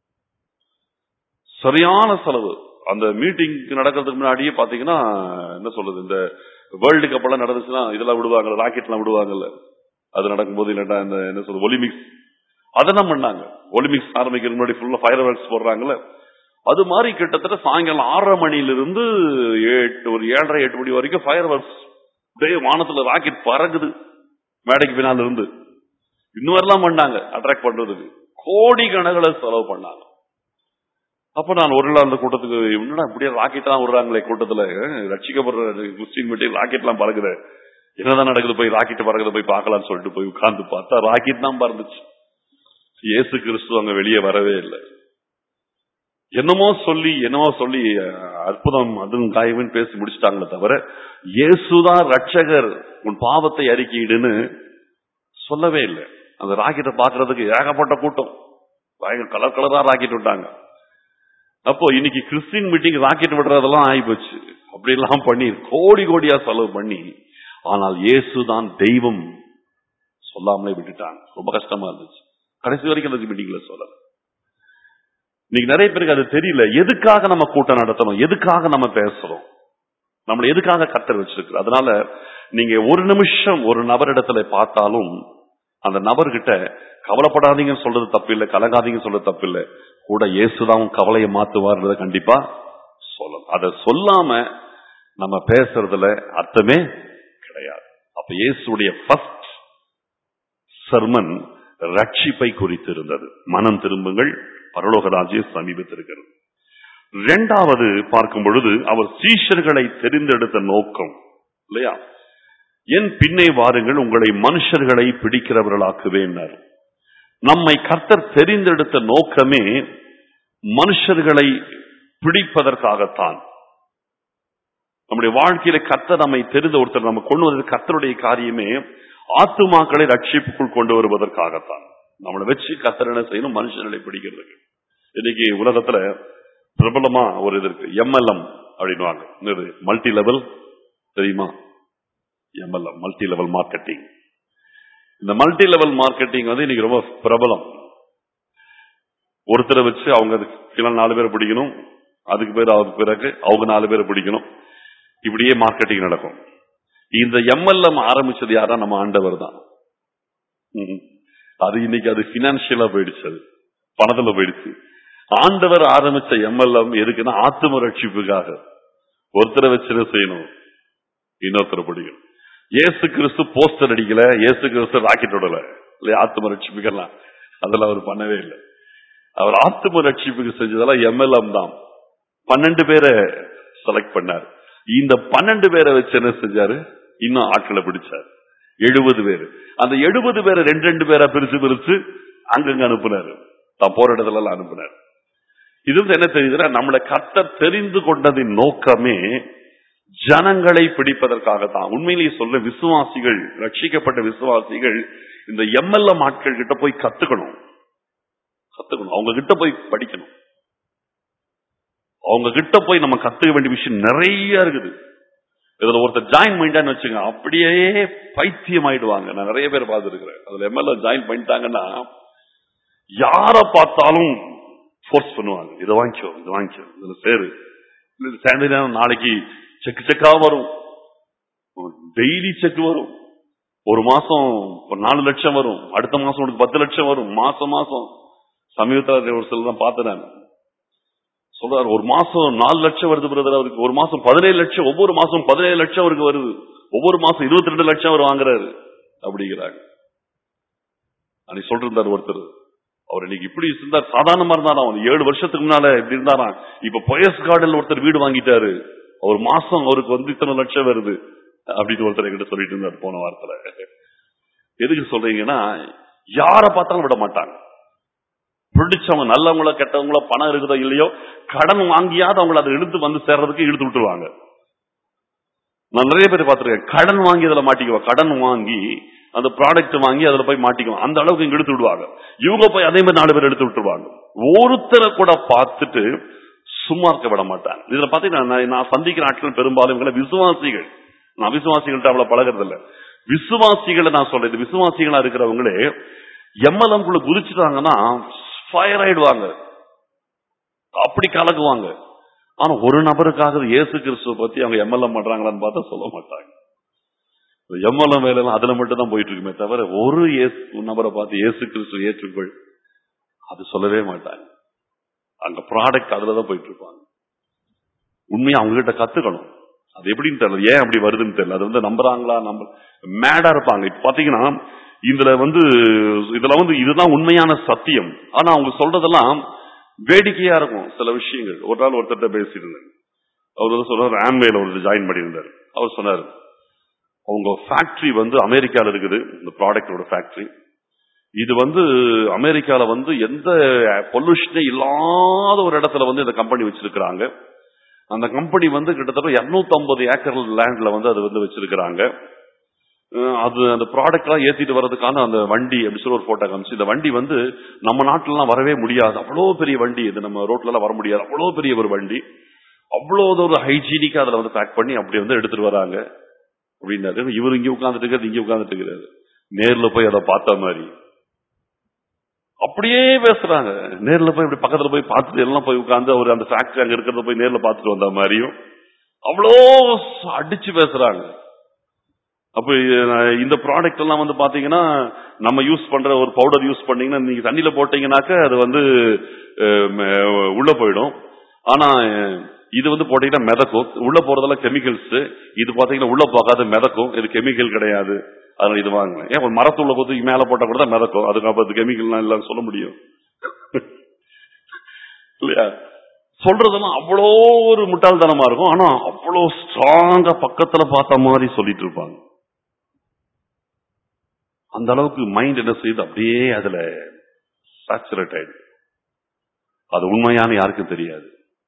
சரியான செலவு அந்த மீட்டிங் நடக்கிறதுக்கு முன்னாடியே பாத்தீங்கன்னா என்ன சொல்றது இந்த வேர்ல்டு கப் எல்லாம் நடந்துச்சுன்னா இதெல்லாம் விடுவாங்கல்ல ராக்கெட் எல்லாம் விடுவாங்கல்ல அது நடக்கும்போது இல்லட்டா இந்த என்ன சொல்றது ஒலிமிக்ஸ் அதெல்லாம் பண்ணாங்க ஒலிமிக்ஸ் ஆரம்பிக்கிற முன்னாடி ஃபுல்லா ஃபயர் ஒர்க்ஸ் போடுறாங்கல்ல அது மாதிரி கிட்டத்தட்ட சாயங்காலம் ஆறரை மணிலிருந்து எட்டு ஒரு ஏழரை எட்டு மணி வரைக்கும் ஃபயர் ஒர்க்ஸ் அப்படியே வானத்துல ராக்கெட் பறகுது மேடைக்கு பின்னால இருந்து இன்னும் எல்லாம் பண்ணாங்க அட்ராக்ட் பண்றதுக்கு கோடி கணக்கில் செலவு பண்ணாங்க அப்ப நான் ஒரு நாள் அந்த கூட்டத்துக்கு என்னடா இப்படியே ராக்கெட் எல்லாம் விடுறாங்களே கூட்டத்துல ரட்சிக்கப்படுற கிறிஸ்டின் மீட்டிங் ராக்கெட் எல்லாம் பறகுது என்னதான் நடக்குது போய் ராக்கெட் பறகுது போய் பார்க்கலாம்னு சொல்லிட்டு போய் உட்கார்ந்து பார்த்தா ராக்கெட் தான் பறந்துச்சு இயேசு கிறிஸ்து அங்க வெளியே வரவே இல்லை என்னமோ சொல்லி என்னமோ சொல்லி அற்புதம் அதுவும் காயவன் பேசி முடிச்சிட்டாங்களே தவிர இயேசுதான் ரட்சகர் உன் பாவத்தை அறிக்கையிடுன்னு சொல்லவே இல்லை அந்த ராக்கெட்டை பாக்குறதுக்கு ஏகப்பட்ட கூட்டம் பயங்கர கலர் கலரா ராக்கெட் விட்டாங்க அப்போ இன்னைக்கு கிறிஸ்டின் மீட்டிங் ராக்கெட் விடுறதெல்லாம் ஆகி போச்சு அப்படி எல்லாம் பண்ணி கோடி கோடியா செலவு பண்ணி ஆனால் இயேசுதான் தெய்வம் சொல்லாமலே விட்டுட்டாங்க ரொம்ப கஷ்டமா இருந்துச்சு கடைசி வரைக்கும் அந்த மீட்டிங்ல சொல்லல இன்னைக்கு நிறைய பேருக்கு அது தெரியல எதுக்காக நம்ம கூட்டம் நடத்தணும் எதுக்காக நம்ம பேசுறோம் நம்மளை எதுக்காக கத்தர் வச்சிருக்கு அதனால நீங்க ஒரு நிமிஷம் ஒரு நபரிடத்துல பார்த்தாலும் அந்த நபர்கிட்ட கவலைப்படாதீங்கன்னு சொல்றது தப்பு இல்லை கலங்காதீங்கன்னு சொல்றது தப்பு இல்லை கூட இயேசுதான் கவலையை மாத்துவார்ன்றத கண்டிப்பா சொல்லணும் அதை சொல்லாம நம்ம பேசுறதுல அர்த்தமே கிடையாது அப்ப இயேசுடைய ஃபர்ஸ்ட் சர்மன் ரட்சிப்பை குறித்து இருந்தது மனம் திரும்புங்கள் பரலோக ராஜ்யம் சமீபத்திருக்கிறது இரண்டாவது பார்க்கும் பொழுது அவர் சீஷர்களை தெரிந்தெடுத்த நோக்கம் இல்லையா என் பின்னே வாருங்கள் உங்களை மனுஷர்களை பிடிக்கிறவர்களாக்குவேன் நம்மை கர்த்தர் தெரிந்தெடுத்த நோக்கமே மனுஷர்களை பிடிப்பதற்காகத்தான் நம்முடைய வாழ்க்கையில கர்த்தர் நம்மை தெரிந்த ஒருத்தர் நம்ம கொண்டு வந்தது கர்த்தருடைய காரியமே ஆத்துமாக்களை ரட்சிப்புக்குள் கொண்டு வருவதற்காகத்தான் நம்மளை வச்சு கர்த்தர் என்ன செய்யணும் மனுஷர்களை பிடிக்கிறதுக்கு இன்னைக்கு உலகத்துல பிரபலமா ஒரு இது இருக்கு எம்எல்எம் அப்படின்வாங்க மல்டி லெவல் தெரியுமா எம்எல்எம் மல்டி லெவல் மார்க்கெட்டிங் இந்த மல்டி லெவல் மார்க்கெட்டிங் வந்து இன்னைக்கு ரொம்ப பிரபலம் ஒருத்தரை வச்சு அவங்க கீழே நாலு பேரை பிடிக்கணும் அதுக்கு பேர் அவருக்கு பிறகு அவங்க நாலு பேரை பிடிக்கணும் இப்படியே மார்க்கெட்டிங் நடக்கும் இந்த எம்எல்எம் ஆரம்பிச்சது யாரா நம்ம ஆண்டவர் தான் அது இன்னைக்கு அது பினான்சியலா போயிடுச்சு அது பணத்துல போயிடுச்சு ஆண்டவர் ஆரம்பிச்ச எம்எல்எம் எதுக்குன்னா ஆத்தும ரட்சிப்புக்காக ஒருத்தரை வச்சு செய்யணும் இன்னொருத்தரை பிடிக்கணும் ஏசு கிறிஸ்து போஸ்டர் அடிக்கல ஏசு கிறிஸ்து ராக்கெட் விடல இல்லையா ஆத்தும ரட்சிப்புக்கெல்லாம் அதெல்லாம் அவர் பண்ணவே இல்லை அவர் ஆத்தும ரட்சிப்புக்கு செஞ்சதெல்லாம் எம்எல்எம் தான் பன்னெண்டு பேரை செலக்ட் பண்ணார் இந்த பன்னெண்டு பேரை வச்சு என்ன செஞ்சாரு இன்னும் ஆட்களை பிடிச்சார் எழுபது பேர் அந்த எழுபது பேரை ரெண்டு ரெண்டு பேரா பிரிச்சு பிரிச்சு அங்கங்க அனுப்புனாரு தான் போற இடத்துல எல்லாம் அனுப்புனார் இது வந்து என்ன தெரியுதுன்னா நம்மளை கர்த்தர் தெரிந்து கொண்டதின் நோக்கமே ஜனங்களை பிடிப்பதற்காகத்தான் உண்மையிலேயே சொல்ல விசுவாசிகள் ரட்சிக்கப்பட்ட விசுவாசிகள் இந்த எம்எல்எம் ஆட்கள் கிட்ட போய் கத்துக்கணும் கத்துக்கணும் அவங்க கிட்ட போய் படிக்கணும் அவங்க கிட்ட போய் நம்ம கத்துக்க வேண்டிய விஷயம் நிறைய இருக்குது இதுல ஒருத்தர் ஜாயின் பண்ணிட்டான்னு வச்சுங்க அப்படியே பைத்தியம் ஆயிடுவாங்க நான் நிறைய பேர் பார்த்துருக்கிறேன் அதுல எம்எல்ஏ ஜாயின் பண்ணிட்டாங்கன்னா யார பார்த்தாலும் ஃபோர்ஸ் பண்ணுவாங்க இதை வாங்கிக்கோ இதை வாங்கிக்கோ இதுல சேரு இல்ல சேர்ந்து நாளைக்கு செக் செக்கா வரும் டெய்லி செக் வரும் ஒரு மாசம் ஒரு நாலு லட்சம் வரும் அடுத்த மாசம் உனக்கு பத்து லட்சம் வரும் மாசம் மாசம் சமீபத்தில் ஒரு சில தான் பார்த்தேன் நான் சொல்றாரு ஒரு மாசம் நாலு லட்சம் வருது பிரதர் அவருக்கு ஒரு மாசம் பதினேழு லட்சம் ஒவ்வொரு மாசம் பதினேழு லட்சம் அவருக்கு வருது ஒவ்வொரு மாசம் இருபத்தி ரெண்டு லட்சம் அவர் வாங்குறாரு அப்படிங்கிறாங்க அன்னைக்கு சொல்லிருந்தார் ஒருத்தர் அவர் இன்னைக்கு இப்படி இருந்தார் சாதாரணமா இருந்தாராம் அவர் ஏழு வருஷத்துக்கு முன்னால இப்படி இருந்தாராம் இப்ப பொயஸ் கார்டன் ஒருத்தர் வீடு வாங்கிட்டாரு அவர் மாசம் அவருக்கு வந்து இத்தனை லட்சம் வருது அப்படின்னு ஒருத்தர் என்கிட்ட சொல்லிட்டு இருந்தார் போன வாரத்துல எதுக்கு சொல்றீங்கன்னா யார பார்த்தாலும் விட மாட்டாங்க பிடிச்சவங்க நல்லவங்களோ கெட்டவங்களோ பணம் இருக்குதோ இல்லையோ கடன் வாங்கியாவது அவங்கள அதை இழுத்து வந்து சேர்றதுக்கு இழுத்து விட்டுருவாங்க நான் நிறைய பேர் பார்த்திருக்கேன் கடன் வாங்கி அதுல மாட்டிக்குவோம் கடன் வாங்கி அந்த ப்ராடக்ட் வாங்கி அதுல போய் மாட்டிக்குவோம் அந்த அளவுக்கு இங்க எடுத்து விடுவாங்க இவங்க போய் அதே மாதிரி நாலு பேர் எடுத்து விட்டுருவாங்க ஒருத்தரை கூட பார்த்துட்டு சும்மா இருக்க விட மாட்டாங்க இதுல பாத்தீங்கன்னா நான் நான் சந்திக்கிற ஆட்கள் பெரும்பாலும் இவங்களை விசுவாசிகள் நான் விசுவாசிகள்ட்ட அவ்வளவு பழகிறது இல்ல விசுவாசிகளை நான் சொல்றேன் இது விசுவாசிகளா இருக்கிறவங்களே எம்எல்எம் குள்ள குதிச்சுட்டாங்கன்னா ஃபயர் ஆயிடுவாங்க அப்படி கலக்குவாங்க ஆனா ஒரு நபருக்காக இயேசு கிறிஸ்துவ பத்தி அவங்க எம்எல்எம் பண்றாங்களான்னு பார்த்தா சொல்ல மாட்டாங்க எம்எல்எம் வேலையெல்லாம் அதுல மட்டும் தான் போயிட்டு இருக்குமே தவிர ஒரு இயேசு நபரை பார்த்து இயேசு கிறிஸ்து ஏற்றுக்கொள் அது சொல்லவே மாட்டாங்க அங்க ப்ராடக்ட் அதுலதான் போயிட்டு இருப்பாங்க உண்மையா அவங்க கிட்ட கத்துக்கணும் அது எப்படின்னு தெரியல ஏன் அப்படி வருதுன்னு தெரியல அது வந்து நம்புறாங்களா நம்ப மேடா இருப்பாங்க இப்ப பாத்தீங்கன்னா இதுல வந்து இதுல வந்து இதுதான் உண்மையான சத்தியம் ஆனா அவங்க சொல்றதெல்லாம் வேடிக்கையா இருக்கும் சில விஷயங்கள் ஒரு நாள் ஒருத்தர்கிட்ட பேசிட்டு இருந்தேன் அவர் வந்து சொன்னார் ஆம்பேல ஒரு ஜாயின் பண்ணியிருந்தார் அவர் சொன்னார் அவங்க ஃபேக்டரி வந்து அமெரிக்கால இருக்குது இந்த ப்ராடக்டோட ஃபேக்டரி இது வந்து அமெரிக்கால வந்து எந்த பொல்யூஷனே இல்லாத ஒரு இடத்துல வந்து இந்த கம்பெனி வச்சிருக்கிறாங்க அந்த கம்பெனி வந்து கிட்டத்தட்ட 250 ஏக்கர் லேண்ட்ல வந்து அது வந்து வச்சிருக்கிறாங்க அஹ் அது அந்த ப்ராடக்ட் எல்லாம் ஏத்திட்டு வர்றதுக்கான அந்த வண்டி அப்படி சொல்லி ஒரு போட்டோ காமிச்சு இந்த வண்டி வந்து நம்ம நாட்டுல எல்லாம் வரவே முடியாது அவ்வளவு பெரிய வண்டி இது நம்ம ரோட்ல எல்லாம் வர முடியாது அவ்வளவு பெரிய ஒரு வண்டி அவ்வளவு ஒரு ஹைஜீனிக்கா அதுல வந்து பேக் பண்ணி அப்படி வந்து எடுத்துட்டு வராங்க அப்படின்னாரு இவர் இங்க உட்கார்ந்துட்டு இருக்கிறது இங்க உட்கார்ந்துட்டு இருக்கிறாரு நேர்ல போய் அதை பார்த்த மாதிரி அப்படியே பேசுறாங்க நேர்ல போய் இப்படி பக்கத்துல போய் பார்த்துட்டு எல்லாம் போய் உட்கார்ந்து அவர் அந்த ஃபேக்டரி அங்க இருக்கிறத போய் நேர்ல பார்த்துட்டு வந்த மாதிரியும் அவ்வளோ அடிச்சு பேசுறாங்க அப்ப அஹ், இந்த ப்ராடக்ட் எல்லாம் வந்து பாத்தீங்கன்னா நம்ம யூஸ் பண்ற ஒரு பவுடர் யூஸ் பண்ணீங்கன்னா நீங்க தண்ணியில போட்டீங்கன்னாக்க அது வந்து அஹ், ம- உள்ள போயிடும் ஆனா அஹ், இது வந்து போட்டீங்கன்னா மிதக்கும் உள்ள போறதெல்லாம் கெமிக்கல்ஸ் இது பாத்தீங்கன்னா உள்ள போகாத மிதக்கும் இது கெமிக்கல் கிடையாது அதனால இது வாங்க ஏன் ஒரு மரத்துள்ள கொத்துக்கு மேல போட்டா கூட தான் மிதக்கும் அதுக்கு அப்ப அது கெமிக்கல்லாம் இல்லைன்னு சொல்ல முடியும் இல்லையா சொல்றதெல்லாம் அவ்வளோ ஒரு முட்டாள்தனமா இருக்கும் ஆனா அவ்வளோ ஸ்ட்ராங்கா பக்கத்துல பார்த்த மாதிரி சொல்லிட்டு இருப்பாங்க அந்த அளவுக்கு மைண்ட் என்ன செய்யுது அப்படியே அதுல சாச்சுரேட் ஆயிடுது அது உண்மையான யாருக்கும் தெரியாது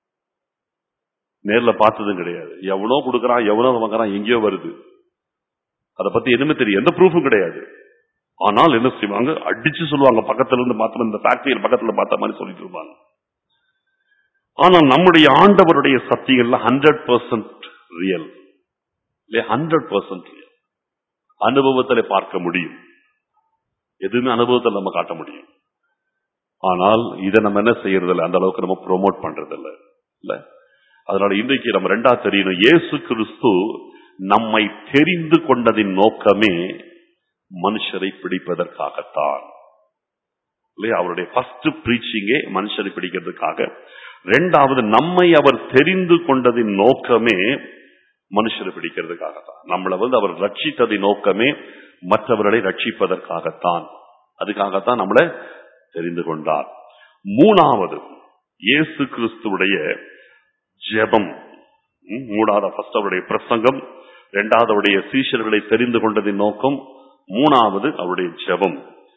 நேர்ல பார்த்ததும் கிடையாது எவனோ கொடுக்கறான் எவனோ வாங்குறான் எங்கேயோ வருது அதை பத்தி எதுவுமே தெரியும் எந்த ப்ரூஃபும் கிடையாது ஆனால் என்ன செய்வாங்க அடிச்சு சொல்லுவாங்க பக்கத்துல இருந்து பார்த்தோம் இந்த ஃபேக்டரியில் பக்கத்துல பார்த்த மாதிரி சொல்லிட்டு இருப்பாங்க ஆனால் நம்முடைய ஆண்டவருடைய சத்தியங்கள்ல ஹண்ட்ரட் பர்சன்ட் ரியல் இல்லையா ஹண்ட்ரட் பர்சன்ட் ரியல் அனுபவத்தில் பார்க்க முடியும் எதுவுமே அனுபவத்தில் நம்ம காட்ட முடியும் ஆனால் இதை நம்ம என்ன செய்யறது இல்ல அந்த அளவுக்கு நம்ம ப்ரோமோட் பண்றது இல்ல இல்ல அதனால இன்றைக்கு நம்ம ரெண்டா தெரியணும் இயேசு கிறிஸ்து நம்மை தெரிந்து கொண்டதின் நோக்கமே மனுஷரை பிடிப்பதற்காகத்தான் இல்லையா அவருடைய ஃபர்ஸ்ட் பிரீச்சிங்கே மனுஷரை பிடிக்கிறதுக்காக ரெண்டாவது நம்மை அவர் தெரிந்து கொண்டதின் நோக்கமே மனுஷரை பிடிக்கிறதுக்காகத்தான் நம்மளை வந்து அவர் ரட்சித்ததின் நோக்கமே மற்றவர்களை ரட்சிப்பதற்காகத்தான் அதுக்காகத்தான் நம்மளை தெரிந்து கொண்டார் மூணாவது இயேசு கிறிஸ்துவுடைய ஜெபம் ம், மூணாவது ஃபர்ஸ்ட் அவருடைய பிரசங்கம் இரண்டாவது அவருடைய சீஷர்களை தெரிந்து கொண்டதின் நோக்கம் மூணாவது அவருடைய ஜெபம்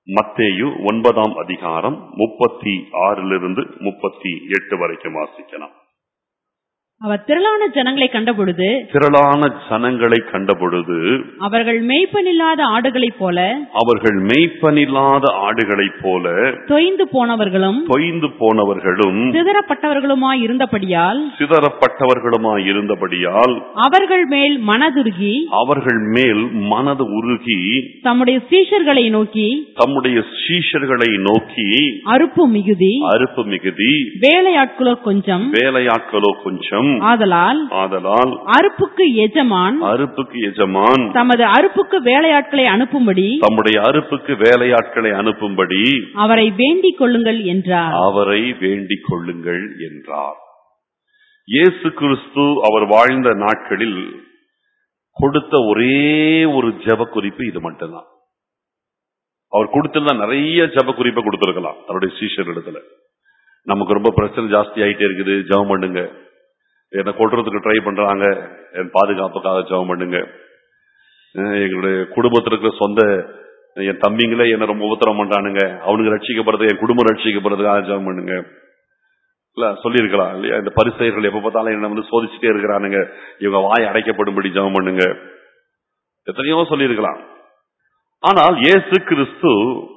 மத்தேயு ஒன்பதாம் அதிகாரம் முப்பத்தி ஆறிலிருந்து முப்பத்தி எட்டு வரைக்கும் வாசிக்கலாம் அவர் திரளான ஜனங்களை கண்டபொழுது திரளான ஜனங்களை கண்டபொழுது அவர்கள் மேய்ப்பனில்லாத ஆடுகளைப் போல அவர்கள் மேய்ப்பனில்லாத ஆடுகளைப் போல தொய்ந்து போனவர்களும் தொய்ந்து போனவர்களும் சிதறப்பட்டவர்களுமாய் இருந்தபடியால் சிதறப்பட்டவர்களுமாய் இருந்தபடியால் அவர்கள் மேல் மனதுருகி அவர்கள் மேல் மனது உருகி தம்முடைய சீஷர்களை நோக்கி தம்முடைய சீஷர்களை நோக்கி அறுப்பு மிகுதி அறுப்பு மிகுதி வேலையாட்களோ கொஞ்சம் வேலையாட்களோ கொஞ்சம் ஆதலால் ஆதலால் அறுப்புக்கு எஜமான் அறுப்புக்கு எஜமான் தமது அறுப்புக்கு வேலையாட்களை அனுப்பும்படி தம்முடைய அறுப்புக்கு வேலையாட்களை அனுப்பும்படி அவரை வேண்டிக் கொள்ளுங்கள் என்றார் அவரை வேண்டிக் கொள்ளுங்கள் என்றார் இயேசு கிறிஸ்து அவர் வாழ்ந்த நாட்களில் கொடுத்த ஒரே ஒரு ஜெப குறிப்பு இது மட்டும்தான் அவர் கொடுத்திருந்தா நிறைய ஜெப குறிப்பை கொடுத்திருக்கலாம் அவருடைய சீஷர் இடத்துல நமக்கு ரொம்ப பிரச்சனை ஜாஸ்தி ஆயிட்டே இருக்குது ஜெபம் பண்ணுங்க என்னை கொல்றதுக்கு ட்ரை பண்றாங்க என் பாதுகாப்புக்காக ஜெபம் பண்ணுங்க அஹ் எங்களுடைய குடும்பத்தில் இருக்கிற சொந்த என் தம்பிங்களே என்ன ரொம்ப உபத்திரம் பண்றானுங்க அவனுக்கு ரட்சிக்கப்படுறது என் குடும்பம் ரட்சிக்கப்படுறதுக்காக ஜெபம் பண்ணுங்க இல்ல சொல்லியிருக்கலாம் இல்லையா இந்த பரிசெயர்கள் எப்ப பார்த்தாலும் என்ன வந்து சோதிச்சுட்டே இருக்கிறானுங்க இவங்க வாய் அடைக்கப்படும்படி ஜெபம் பண்ணுங்க எத்தனையோ சொல்லியிருக்கலாம் ஆனால் இயேசு கிறிஸ்து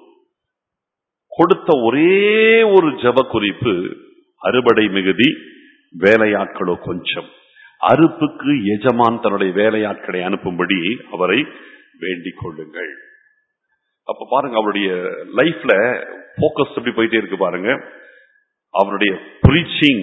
கொடுத்த ஒரே ஒரு ஜெப குறிப்பு அறுபடை மிகுதி வேலையாட்களோ கொஞ்சம் அறுப்புக்கு எஜமான் தன்னுடைய வேலையாட்களை அனுப்பும்படி அவரை வேண்டிக் கொள்ளுங்கள் அப்ப பாருங்க அவருடைய லைஃப்ல போக்கஸ் எப்படி போயிட்டே இருக்கு பாருங்க அவருடைய பிரீச்சிங்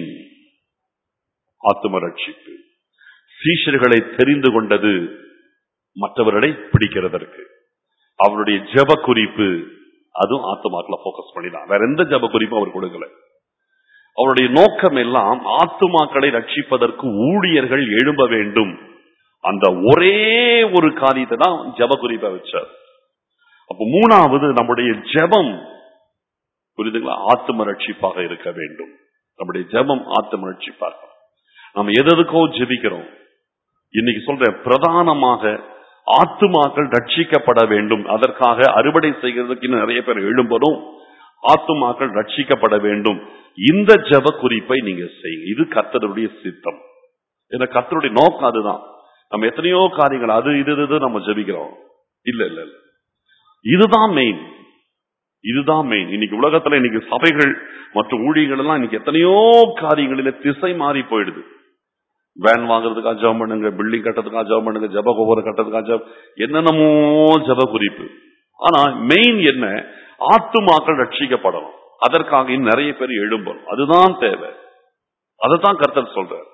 ஆத்தும ரட்சிப்பு சீஷர்களை தெரிந்து கொண்டது மற்றவர்களை பிடிக்கிறதற்கு அவருடைய ஜெப குறிப்பு அதுவும் ஆத்துமாக்களை போக்கஸ் பண்ணிதான் வேற எந்த ஜெப குறிப்பும் அவர் கொடுக்கல அவருடைய நோக்கம் எல்லாம் ஆத்துமாக்களை ரட்சிப்பதற்கு ஊழியர்கள் எழும்ப வேண்டும் அந்த ஒரே ஒரு காரியத்தை தான் ஜெப குறிப்பை வச்சார் அப்ப மூணாவது நம்முடைய ஜெபம் புரியுதுங்களா ஆத்தும ரட்சிப்பாக இருக்க வேண்டும் நம்முடைய ஜெபம் ஆத்தும ரட்சிப்பாக நம்ம எதற்கோ ஜெபிக்கிறோம் இன்னைக்கு சொல்றேன் பிரதானமாக ஆத்துமாக்கள் ரட்சிக்கப்பட வேண்டும் அதற்காக அறுவடை செய்கிறதுக்கு இன்னும் நிறைய பேர் எழும்படும் ஆத்துமாக்கள் ரட்சிக்கப்பட வேண்டும் இந்த ஜெப குறிப்பை நீங்க செய்யுங்க இது கர்த்தருடைய சித்தம் ஏன்னா கர்த்தருடைய நோக்கம் அதுதான் நம்ம எத்தனையோ காரியங்கள் அது இது இது நம்ம ஜெபிக்கிறோம் இல்ல இல்ல இல்ல இதுதான் மெயின் இதுதான் மெயின் இன்னைக்கு உலகத்துல இன்னைக்கு சபைகள் மற்றும் ஊழியர்கள் எல்லாம் இன்னைக்கு எத்தனையோ காரியங்களில திசை மாறி போயிடுது வேன் வாங்குறதுக்காக ஜெபம் பண்ணுங்க பில்டிங் கட்டுறதுக்காக ஜெபம் பண்ணுங்க ஜப கோபுரம் கட்டுறதுக்காக ஜெபம் என்னென்னமோ ஜப குறிப்பு ஆனா மெயின் என்ன ஆத்துமாக்கள் ரட்சிக்கப்படணும் அதற்காக இன்னும் நிறைய பேர் எழும்பணும் அதுதான் தேவை அதைத்தான் கர்த்தர் சொல்றார்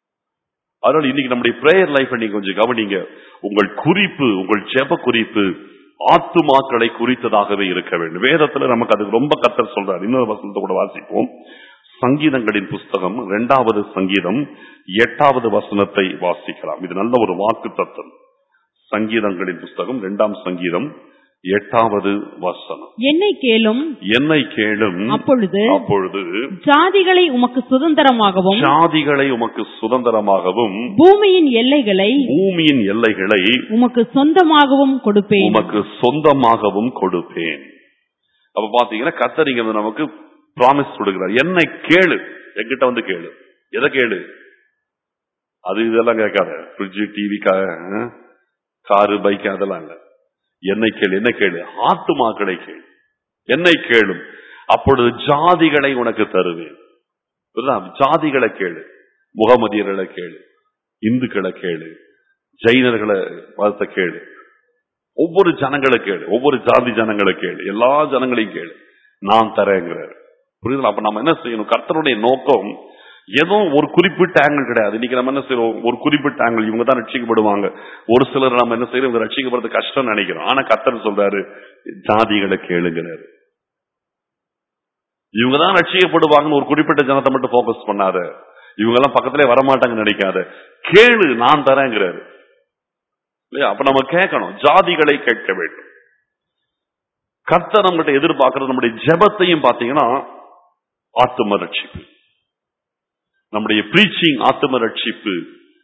அதனால இன்னைக்கு நம்முடைய பிரேயர் லைஃப் நீங்க கொஞ்சம் கவனிங்க உங்கள் குறிப்பு உங்கள் ஜெப குறிப்பு ஆத்துமாக்களை குறித்ததாகவே இருக்க வேண்டும் வேதத்துல நமக்கு அதுக்கு ரொம்ப கர்த்தர் சொல்றார் இன்னொரு வசனத்தை கூட வாசிப்போம் சங்கீதங்களின் புஸ்தகம் இரண்டாவது சங்கீதம் எட்டாவது வசனத்தை வாசிக்கலாம் இது நல்ல ஒரு வாக்கு தத்துவம் சங்கீதங்களின் புஸ்தகம் இரண்டாம் சங்கீதம் எட்டாவது வசனம் என்னை கேளும் என்னை கேளும் அப்பொழுது அப்பொழுது ஜாதிகளை உமக்கு சுதந்திரமாகவும் ஜாதிகளை உமக்கு சுதந்திரமாகவும் பூமியின் எல்லைகளை பூமியின் எல்லைகளை உமக்கு சொந்தமாகவும் கொடுப்பேன் உமக்கு சொந்தமாகவும் கொடுப்பேன் அப்ப பாத்தீங்கன்னா கத்தரிங்க நமக்கு ப்ராமிஸ் கொடுக்கிறார் என்னை கேளு என்கிட்ட வந்து கேளு எதை கேளு அது இதெல்லாம் கேட்காத ஃப்ரிட்ஜ் டிவி காரு பைக் அதெல்லாம் இல்ல என்னை கேளு என்ன கேளு ஆத்துமாக்களை கேளு என்னை கேளும் அப்பொழுது ஜாதிகளை உனக்கு தருவேன் புரியுதா? ஜாதிகளை கேளு முகமதியர்களை கேளு இந்துக்களை கேளு ஜெயினர்களை மதத்தை கேளு ஒவ்வொரு ஜனங்களை கேளு ஒவ்வொரு ஜாதி ஜனங்களை கேளு எல்லா ஜனங்களையும் கேளு நான் தரேங்கிறார் புரியுதுல அப்ப நம்ம என்ன செய்யணும் கர்த்தருடைய நோக்கம் ஏதோ ஒரு குறிப்பிட்ட ஆங்கிள் கிடையாது இன்னைக்கு நம்ம என்ன செய்யறோம் ஒரு குறிப்பிட்ட ஆங்கிள் இவங்க தான் ரட்சிக்கப்படுவாங்க ஒரு சிலர் நம்ம என்ன செய்யறோம் இவங்க ரட்சிக்கப்படுறது கஷ்டம் நினைக்கிறோம் ஆனா கர்த்தர் சொல்றாரு ஜாதிகளை கேளுங்கிறாரு இவங்க தான் ரட்சிக்கப்படுவாங்கன்னு ஒரு குறிப்பிட்ட ஜனத்தை மட்டும் போக்கஸ் பண்ணாத இவங்க எல்லாம் பக்கத்திலே வரமாட்டாங்கன்னு நினைக்காத கேளு நான் தரேங்கிறாரு இல்லையா அப்ப நம்ம கேட்கணும் ஜாதிகளை கேட்க வேண்டும் கர்த்தர் நம்மகிட்ட எதிர்பார்க்கிறது நம்முடைய ஜெபத்தையும் பாத்தீங்கன்னா ஆத்தும ரட்சிப்பு நம்முடைய பிரீச்சிங் ஆத்தும ரட்சிப்பு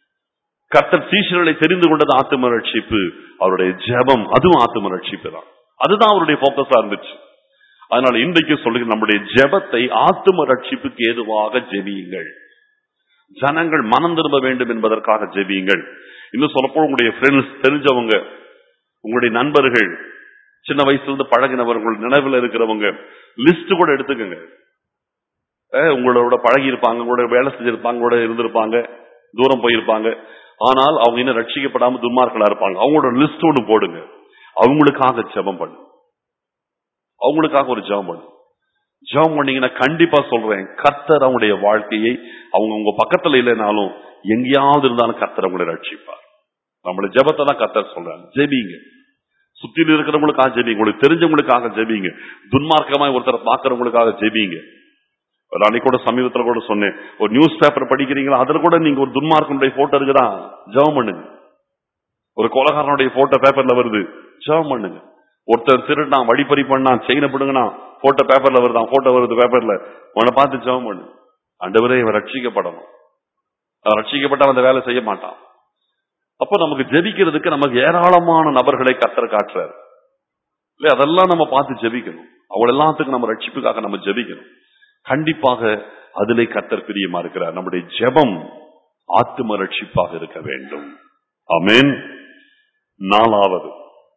கர்த்தர் சீஷர்களை தெரிந்து கொண்டது ஆத்தும ரட்சிப்பு அவருடைய ஜெபம் அதுவும் ஆத்தும ரட்சிப்பு தான் அதுதான் அவருடைய போக்கஸா இருந்துச்சு அதனால இன்றைக்கு சொல்லுங்க நம்முடைய ஜெபத்தை ஆத்தும ரட்சிப்புக்கு ஏதுவாக ஜெபியுங்கள் ஜனங்கள் மனம் திரும்ப வேண்டும் என்பதற்காக ஜெபியுங்கள் இன்னும் சொல்லப்போ உங்களுடைய ஃப்ரெண்ட்ஸ் தெரிஞ்சவங்க உங்களுடைய நண்பர்கள் சின்ன வயசுல இருந்து பழகினவர்கள் நினைவுல இருக்கிறவங்க லிஸ்ட் கூட எடுத்துக்கோங்க அஹ் உங்களோட பழகி இருப்பாங்க உங்களோட வேலை செஞ்சிருப்பாங்க உங்களோட இருந்திருப்பாங்க தூரம் போயிருப்பாங்க ஆனால் அவங்க இன்னும் ரட்சிக்கப்படாம துன்மார்களா இருப்பாங்க அவங்களோட லிஸ்ட் ஒன்று போடுங்க அவங்களுக்காக ஜெபம் பண்ணு அவங்களுக்காக ஒரு ஜெபம் பண்ணு ஜெபம் பண்ணீங்கன்னா கண்டிப்பா சொல்றேன் கர்த்தர் அவங்களுடைய வாழ்க்கையை அவங்க உங்க பக்கத்துல இல்லைனாலும் எங்கேயாவது இருந்தாலும் கர்த்தர் அவங்களை ரட்சிப்பார் நம்மள ஜெபத்தை தான் கர்த்தர் சொல்றாங்க ஜெபிங்க சுத்தில இருக்கிறவங்களுக்காக ஜெபிங்க உங்களுக்கு தெரிஞ்சவங்களுக்காக ஜெபிங்க துன்மார்க்கமாய் ஒருத்தரை பாக்குறவங்களுக்காக ஜெபிங்க ஒரு அன்னைக்கு கூட சமீபத்துல கூட சொன்னேன் ஒரு நியூஸ் பேப்பர் படிக்கிறீங்களா அதுல கூட நீங்க ஒரு துன்மார்க்கனுடைய போட்டோ இருக்குதா ஜெபம் பண்ணுங்க ஒரு கொலகாரனுடைய போட்டோ பேப்பர்ல வருது ஜெபம் பண்ணுங்க ஒருத்தர் திருடான் வழிப்பறி பண்ணான் செயினை பிடுங்கினா போட்டோ பேப்பர்ல வருதான் போட்டோ வருது பேப்பர்ல உன்னை பார்த்து ஜெபம் பண்ணு ஆண்டவரே இவன் ரட்சிக்கப்படணும் அவன் ரட்சிக்கப்பட்ட அந்த வேலை செய்ய மாட்டான் அப்ப நமக்கு ஜெபிக்கிறதுக்கு நமக்கு ஏராளமான நபர்களை கத்தர் காட்டுறாரு இல்ல அதெல்லாம் நம்ம பார்த்து ஜெபிக்கணும் அவள் எல்லாத்துக்கும் நம்ம ரட்சிப்புக்காக நம்ம ஜெபிக்கணும் கண்டிப்பாக அதிலே கத்தர் பிரியமா இருக்கிறார் நம்முடைய ஜெபம் ஆத்தும ரட்சிப்பாக இருக்க வேண்டும் ஆமென் நாலாவது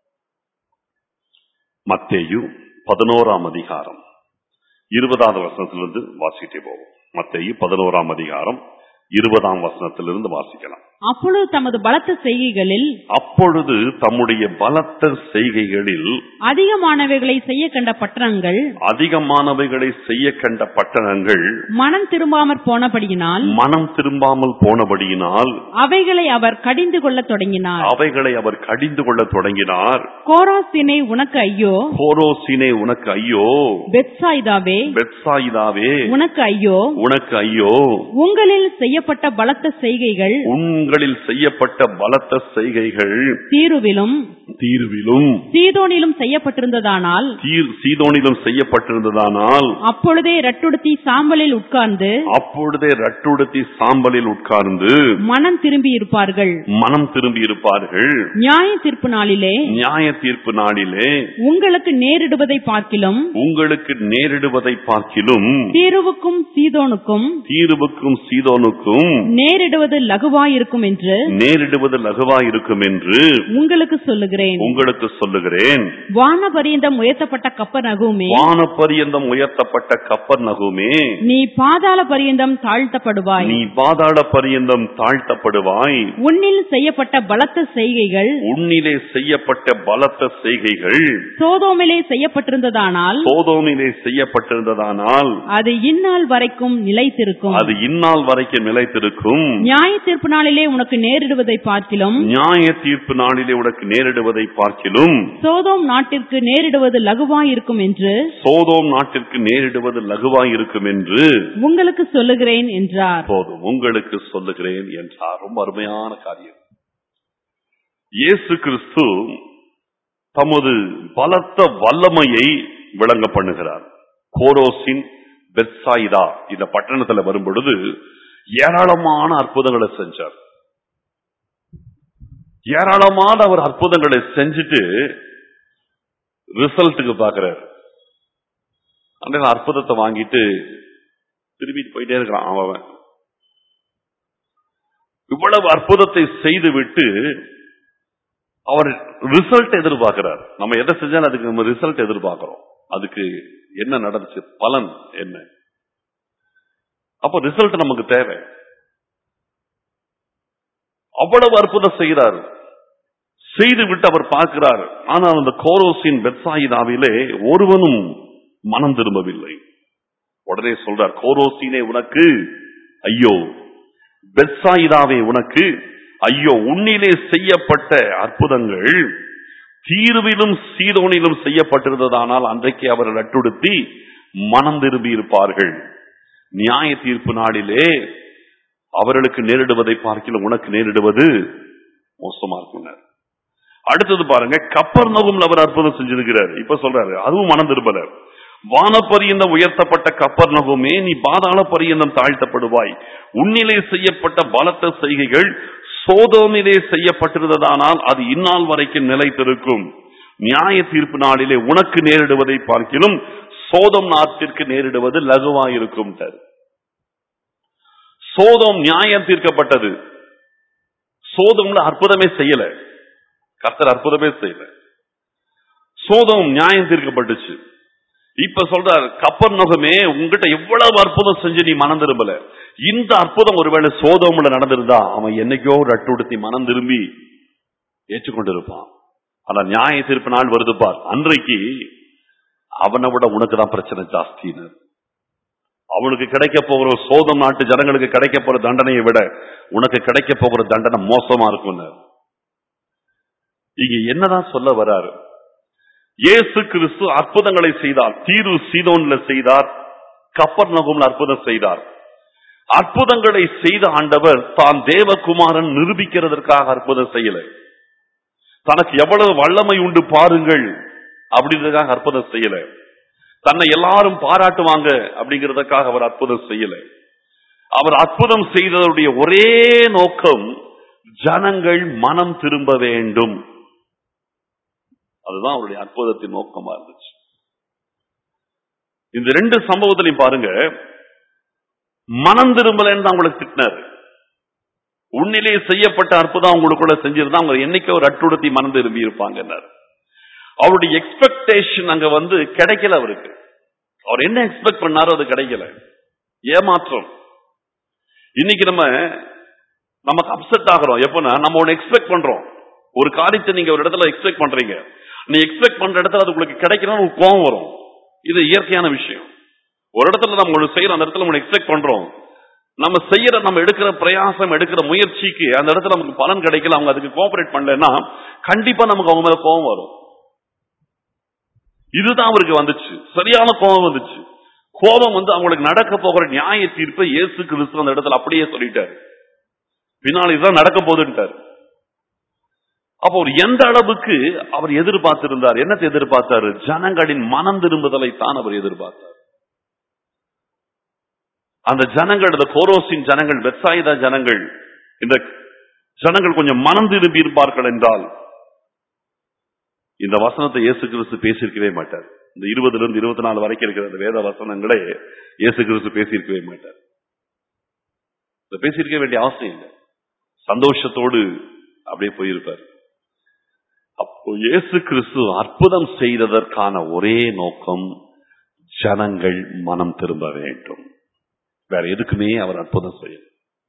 மத்தேயு பதினோராம் அதிகாரம் இருபதாவது வசனத்திலிருந்து வாசிட்டே போவோம் மத்தேயு பதினோராம் அதிகாரம் இருபதாம் வசனத்திலிருந்து வாசிக்கலாம் அப்பொழுது தமது பலத்த செய்கைகளில் அப்பொழுது தம்முடைய பலத்த செய்கைகளில் அதிகமானவைகளை செய்ய கண்ட பட்டணங்கள் அதிகமானவைகளை செய்ய கண்ட பட்டணங்கள் மனம் திரும்பாமற் போனபடியினால் மனம் திரும்பாமல் போனபடியினால் அவைகளை அவர் கடிந்து கொள்ளத் தொடங்கினார் அவைகளை அவர் கடிந்து கொள்ள தொடங்கினார் கோராசினை உனக்கு ஐயோ கோரோசினே உனக்கு ஐயோ பெத்சாயிதாவே பெத்சாயிதாவே உனக்கு ஐயோ உனக்கு ஐயோ உங்களில் செய்யப்பட்ட பலத்த செய்கைகள் உங்களில் செய்யப்பட்ட பலத்த செய்கைகள் தீருவிலும் தீர்விலும் சீதோனிலும் செய்யப்பட்டிருந்ததானால் தீர் சீதோனிலும் செய்யப்பட்டிருந்ததானால் அப்பொழுதே ரட்டுடுத்தி சாம்பலில் உட்கார்ந்து அப்பொழுதே ரட்டுடுத்தி சாம்பலில் உட்கார்ந்து மனம் திரும்பி இருப்பார்கள் மனம் திரும்பி இருப்பார்கள் நியாய தீர்ப்பு நாளிலே நியாய தீர்ப்பு நாளிலே உங்களுக்கு நேரிடுவதை பார்க்கிலும் உங்களுக்கு நேரிடுவதை பார்க்கிலும் தீருவுக்கும் சீதோனுக்கும் தீர்வுக்கும் சீதோனுக்கும் நேரிடுவது லகுவாயிருக்கும் என்று நேரிடுவது லகுவாயிருக்கும் என்று உங்களுக்கு சொல்லுகிறேன் உங்களுக்கு சொல்லுகிறேன் வானபரியந்தம் உயர்த்தப்பட்ட கப்பர் நகுமே வானப்பரியந்தம் உயர்த்தப்பட்ட கப்பர் நகுமே நீ பாதாள பரியந்தம் தாழ்த்தப்படுவாய் நீ பாதாள பரியந்தம் தாழ்த்தப்படுவாய் உன்னில் செய்யப்பட்ட பலத்த செய்கைகள் உன்னிலே செய்யப்பட்ட பலத்த செய்கைகள் சோதோமிலே செய்யப்பட்டிருந்ததானால் சோதோமிலே செய்யப்பட்டிருந்ததானால் அது இந்நாள் வரைக்கும் நிலைத்திருக்கும் அது இந்நாள் வரைக்கும் நிலைத்திருக்கும் நியாய தீர்ப்பு நாளிலே உனக்கு நேரிடுவதை பார்க்கிலும் நியாய தீர்ப்பு நாளிலே உனக்கு நேரிடுவதை பார்க்கிலும் சோதோம் நாட்டிற்கு நேரிடுவது லகுவாயிருக்கும் என்று சோதோம் நாட்டிற்கு நேரிடுவது லகுவாய் இருக்கும் என்று உங்களுக்கு சொல்லுகிறேன் என்றார் போதும் உங்களுக்கு சொல்லுகிறேன் என்றார் ரொம்ப அருமையான காரியம் இயேசு கிறிஸ்து தமது பலத்த வல்லமையை விளங்க பண்ணுகிறார் கோரோசின் பெத்சாயிதா இந்த பட்டணத்துல வரும் பொழுது ஏராளமான அற்புதங்களை செஞ்சார் ஏராளமான அவர் அற்புதங்களை செஞ்சுட்டு ரிசல்ட்டுக்கு பாக்குறாரு அந்த அற்புதத்தை வாங்கிட்டு திரும்பிட்டு போயிட்டே இருக்கிறான் அவன் இவ்வளவு அற்புதத்தை செய்து விட்டு அவர் ரிசல்ட் எதிர்பார்க்கிறார் நம்ம எதை செஞ்சாலும் அதுக்கு நம்ம ரிசல்ட் எதிர்பார்க்கிறோம் அதுக்கு என்ன நடந்துச்சு பலன் என்ன அப்ப ரிசல்ட் நமக்கு தேவை அவ்வளவு அற்புதம் செய்கிறார் செய்து விட்டு அவர் பார்க்கிறார் ஆனால் அந்த கோரோசின் பெத்சாயிதாவிலே ஒருவனும் மனம் திரும்பவில்லை உடனே சொல்றார் கோரோசினே உனக்கு ஐயோ பெத்சாயிதாவே உனக்கு ஐயோ உன்னிலே செய்யப்பட்ட அற்புதங்கள் தீர்விலும் சீதோனிலும் செய்யப்பட்டிருந்ததானால் அன்றைக்கு அவர் நட்டுடுத்தி மனம் திரும்பி இருப்பார்கள் நியாய தீர்ப்பு நாளிலே அவர்களுக்கு நேரிடுவதை பார்க்கல உனக்கு நேரிடுவது மோசமா இருக்கும் அடுத்தது பாருங்க கப்பர் நகும்ல அவர் அற்புதம் செஞ்சிருக்கிறார் இப்ப சொல்றாரு அதுவும் மனம் திரும்பல வானப்பரியந்தம் உயர்த்தப்பட்ட கப்பர் நகுமே நீ பாதாள பரியந்தம் தாழ்த்தப்படுவாய் உன்னிலே செய்யப்பட்ட பலத்த செய்கைகள் சோதோமிலே செய்யப்பட்டிருந்ததானால் அது இந்நாள் வரைக்கும் நிலைத்திருக்கும் நியாய தீர்ப்பு நாளிலே உனக்கு நேரிடுவதை பார்க்கிலும் சோதம் நாட்டிற்கு நேரிடுவது லகுவாயிருக்கும் சோதம் நியாயம் தீர்க்கப்பட்டது சோதம்ல அற்புதமே செய்யல கர்த்தர் அற்புதமே செய்யல சோதம் நியாயம் தீர்க்கப்பட்டுச்சு இப்ப சொல்றார் கப்பர் நுகமே உங்ககிட்ட எவ்வளவு அற்புதம் செஞ்சு நீ மனம் திரும்பல இந்த அற்புதம் ஒருவேளை சோதம்ல நடந்திருந்தா அவன் என்னைக்கோ ரட்டு உடுத்தி மனம் திரும்பி ஏற்றுக்கொண்டிருப்பான் ஆனா நியாய தீர்ப்பு நாள் வருது பார் அன்றைக்கு அவனை விட உனக்கு தான் பிரச்சனை ஜாஸ்தின்னு அவனுக்கு கிடைக்க போகிற சோதம் நாட்டு ஜனங்களுக்கு கிடைக்க போற தண்டனையை விட உனக்கு கிடைக்க போகிற தண்டனை மோசமா இருக்கும்னு இங்க என்னதான் சொல்ல வராரு இயேசு கிறிஸ்து அற்புதங்களை செய்தார் தீரு சீதோன்ல செய்தார் கப்பர் நகும்ல அற்புதம் செய்தார் அற்புதங்களை செய்த ஆண்டவர் தான் தேவகுமாரன் நிரூபிக்கிறதற்காக அற்புதம் செய்யல தனக்கு எவ்வளவு வல்லமை உண்டு பாருங்கள் அப்படின்றதுக்காக அற்புதம் செய்யல தன்னை எல்லாரும் பாராட்டுவாங்க அப்படிங்கிறதுக்காக அவர் அற்புதம் செய்யல அவர் அற்புதம் செய்ததனுடைய ஒரே நோக்கம் ஜனங்கள் மனம் திரும்ப வேண்டும் அதுதான் அவருடைய அற்புதத்தின் நோக்கமா இருந்துச்சு இந்த ரெண்டு சம்பவத்திலையும் பாருங்க மனம் திரும்பலன்னு தான் உங்களுக்கு திட்டினார் உன்னிலே செய்யப்பட்ட அற்புதம் உங்களுக்குள்ள செஞ்சிருந்தா அவங்க என்னைக்கு ஒரு அட்டுடுத்தி மனம் திரும்பி இருப்பாங்கன்னார் அவருடைய எக்ஸ்பெக்டேஷன் அங்க வந்து கிடைக்கல அவருக்கு அவர் என்ன எக்ஸ்பெக்ட் பண்ணாரோ அது கிடைக்கல ஏமாற்றம் இன்னைக்கு நம்ம நமக்கு அப்செட் ஆகிறோம் எப்பன்னா நம்ம ஒன்னு எக்ஸ்பெக்ட் பண்றோம் ஒரு காரியத்தை நீங்க ஒரு இடத்துல எக்ஸ்பெக்ட் பண்றீங்க நீ எக்ஸ்பெக்ட் பண்ற இடத்துல அது உங்களுக்கு கிடைக்கணும்னு ஒரு கோவம் வரும் இது இயற்கையான விஷயம் ஒரு இடத்துல நம்ம ஒன்று செய்யறோம் அந்த இடத்துல நம்ம எக்ஸ்பெக்ட் பண்றோம் நம்ம செய்யற நம்ம எடுக்கிற பிரயாசம் எடுக்கிற முயற்சிக்கு அந்த இடத்துல நமக்கு பலன் கிடைக்கல அவங்க அதுக்கு கோஆபரேட் பண்ணலன்னா கண்டிப்பா நமக்கு அவங்க மேல கோபம் வரும் இதுதான் அவருக்கு வந்துச்சு சரியான கோபம் வந்துச்சு கோபம் வந்து அவங்களுக்கு நடக்க போகிற நியாய தீர்ப்பை இயேசு கிறிஸ்து அந்த இடத்துல அப்படியே சொல்லிட்டாரு பின்னால் இதுதான் நடக்க போகுதுன்ட்டாரு அப்போ அவர் எந்த அளவுக்கு அவர் எதிர்பார்த்திருந்தார் என்னத்தை எதிர்பார்த்தாரு ஜனங்களின் மனம் திரும்புதலை தான் அவர் எதிர்பார்த்தார் அந்த ஜனங்கள் இந்த கோரோசின் ஜனங்கள் வெப்சாயுதா ஜனங்கள் இந்த ஜனங்கள் கொஞ்சம் மனம் திரும்பி இருப்பார்கள் என்றால் இந்த வசனத்தை இயேசு கிறிஸ்து பேசியிருக்கவே மாட்டார் இந்த இருபதுல இருந்து இருபத்தி நாலு வரைக்கும் இருக்கிற அந்த வேத வசனங்களே இயேசு கிறிஸ்து பேசியிருக்கவே மாட்டார் இதை பேசியிருக்க வேண்டிய அவசியம் இல்லை சந்தோஷத்தோடு அப்படியே போயிருப்பார் அப்போ இயேசு கிறிஸ்து அற்புதம் செய்ததற்கான ஒரே நோக்கம் ஜனங்கள் மனம் திரும்ப வேண்டும் வேற எதுக்குமே அவர் அற்புதம் செய்யல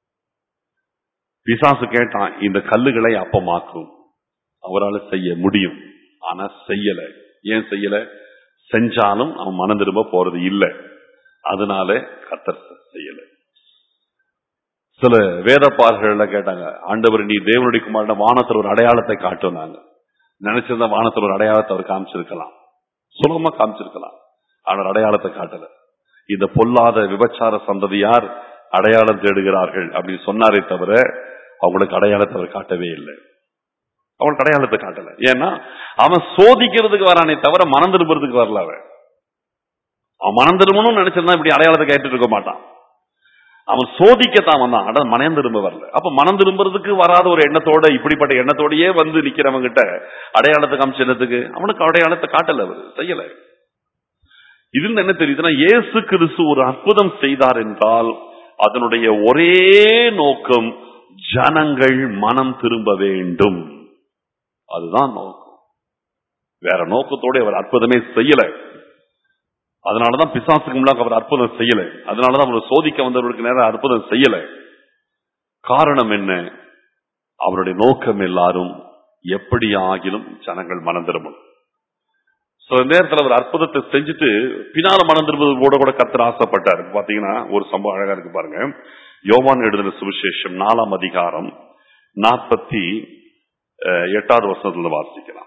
பிசாசு கேட்டான் இந்த கல்லுகளை அப்பமாக்கும் அவரால் செய்ய முடியும் ஆனா செய்யல ஏன் செய்யல செஞ்சாலும் அவன் மனம் திரும்ப போறது இல்லை அதனால கத்தர் செய்யல சில வேதப்பார்கள்ல கேட்டாங்க ஆண்டவர் நீ தேவனுடைய குமாரன வானத்தில் ஒரு அடையாளத்தை காட்டுனாங்க நினைச்சிருந்தா வானத்தில் ஒரு அடையாளத்தை அவர் காமிச்சிருக்கலாம் சுலபமா காமிச்சிருக்கலாம் ஆனால் அடையாளத்தை காட்டல இந்த பொல்லாத விபச்சார சந்ததியார் அடையாளம் தேடுகிறார்கள் அப்படின்னு சொன்னாரே தவிர அவங்களுக்கு அடையாளத்தை அவர் காட்டவே இல்லை அவனுக்கு அடையாளத்தை காட்டல ஏன்னா அவன் சோதிக்கிறதுக்கு வரானே தவிர மனம் திரும்புறதுக்கு வரல அவன் அவன் மனம் திரும்பணும்னு நினைச்சிருந்தா இப்படி அடையாளத்தை கேட்டுட்டு இருக்க மாட்டான் அவன் சோதிக்கத்தான் வந்தான் ஆனா மனம் திரும்ப வரல அப்ப மனம் திரும்புறதுக்கு வராத ஒரு எண்ணத்தோட இப்படிப்பட்ட எண்ணத்தோடயே வந்து நிக்கிறவங்க கிட்ட அடையாளத்தை காமிச்சதுக்கு அவனுக்கு அடையாளத்தை காட்டல அவர் செய்யல இதுல என்ன தெரியுதுன்னா இயேசு கிறிஸ்து ஒரு அற்புதம் செய்தார் என்றால் அதனுடைய ஒரே நோக்கம் ஜனங்கள் மனம் திரும்ப வேண்டும் அதுதான் நோக்கம் வேற நோக்கத்தோட அவர் அற்புதமே செய்யல அதனாலதான் பிசாசுக்கு முன்னாக அவர் அற்புதம் செய்யல அதனாலதான் அவர் சோதிக்க வந்தவர்களுக்கு நேரம் அற்புதம் செய்யல காரணம் என்ன அவருடைய நோக்கம் எல்லாரும் எப்படி ஆகிலும் ஜனங்கள் மனம் திரும்பணும் சோ இந்த நேரத்தில் அவர் அற்புதத்தை செஞ்சுட்டு பின்னால மனம் திரும்புவது கூட கூட கத்தர் ஆசைப்பட்டார் பாத்தீங்கன்னா ஒரு சம்பவம் அழகா இருக்கு பாருங்க யோவான் எழுதின சுவிசேஷம் நாலாம் அதிகாரம் நாற்பத்தி எட்டாவது வருஷத்துல வாசிக்கலாம்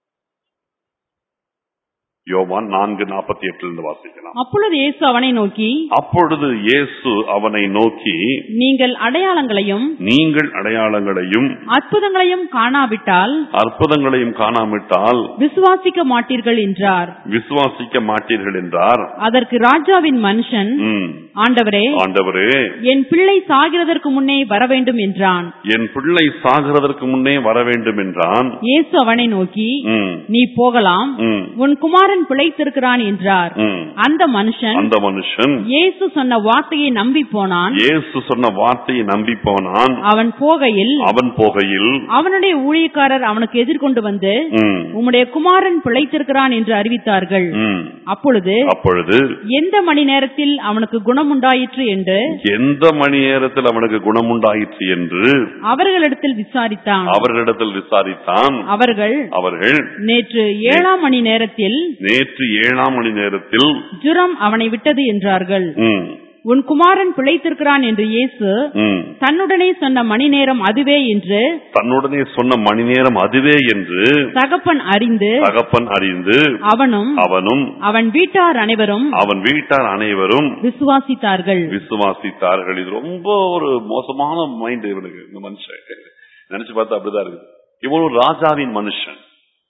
யோவான் நான்கு நாற்பத்தி எட்டுல இருந்து வாசிக்கலாம் அப்பொழுது இயேசு அவனை நோக்கி அப்பொழுது இயேசு அவனை நோக்கி நீங்கள் அடையாளங்களையும் நீங்கள் அடையாளங்களையும் அற்புதங்களையும் காணாவிட்டால் அற்புதங்களையும் காணாவிட்டால் விசுவாசிக்க மாட்டீர்கள் என்றார் விசுவாசிக்க மாட்டீர்கள் என்றார் அதற்கு ராஜாவின் மனுஷன் ம் ஆண்டவரே ஆண்டவரே என் பிள்ளை சாகிறதற்கு முன்னே வர வேண்டும் என்றான் என் பிள்ளை சாகிறதற்கு முன்னே வர வேண்டும் என்றான் இயேசு அவனை நோக்கி ம், நீ போகலாம் ம், உன் குமாரன் பிழைத்திருக்கிறான் என்றார் ம். அந்த மனுஷன் அந்த மனுஷன் இயேசு சொன்ன வார்த்தையை நம்பி போனான் இயேசு சொன்ன வார்த்தையை நம்பி போனான் அவன் போகையில் அவன் போகையில் அவனுடைய ஊழியக்காரர் அவனுக்கு எதிர்கொண்டு வந்து ம், உம்முடைய குமாரன் பிழைத்திருக்கிறான் என்று அறிவித்தார்கள் ம். அப்பொழுது அப்பொழுது எந்த மணி நேரத்தில் அவனுக்கு குணமுண்டாயிற்று என்று எந்த மணி நேரத்தில் அவனுக்கு குணமுண்டாயிற்று என்று அவர்களிடத்தில் விசாரித்தான் அவர்களிடத்தில் விசாரித்தான் அவர்கள் அவர்கள் நேற்று ஏழாம் மணி நேரத்தில் நேற்று ஏழாம் மணி நேரத்தில் ஜுரம் அவனை விட்டது என்றார்கள் ம், உன் குமாரன் பிழைத்திருக்கிறான் என்று இயேசு ம், தன்னுடனே சொன்ன மணி நேரம் அதுவே என்று தன்னுடனே சொன்ன மணி நேரம் அதுவே என்று தகப்பன் அறிந்து தகப்பன் அறிந்து அவனும் அவனும் அவன் வீட்டார் அனைவரும் அவன் வீட்டார் அனைவரும் விசுவாசித்தார்கள் விசுவாசித்தார்கள் இது ரொம்ப ஒரு மோசமான மைண்ட் இவனுக்கு இந்த மனுஷன் நினைச்சு பார்த்தா அப்படிதான் இருக்கு இவன் ஒரு ராஜாவின் மனுஷன்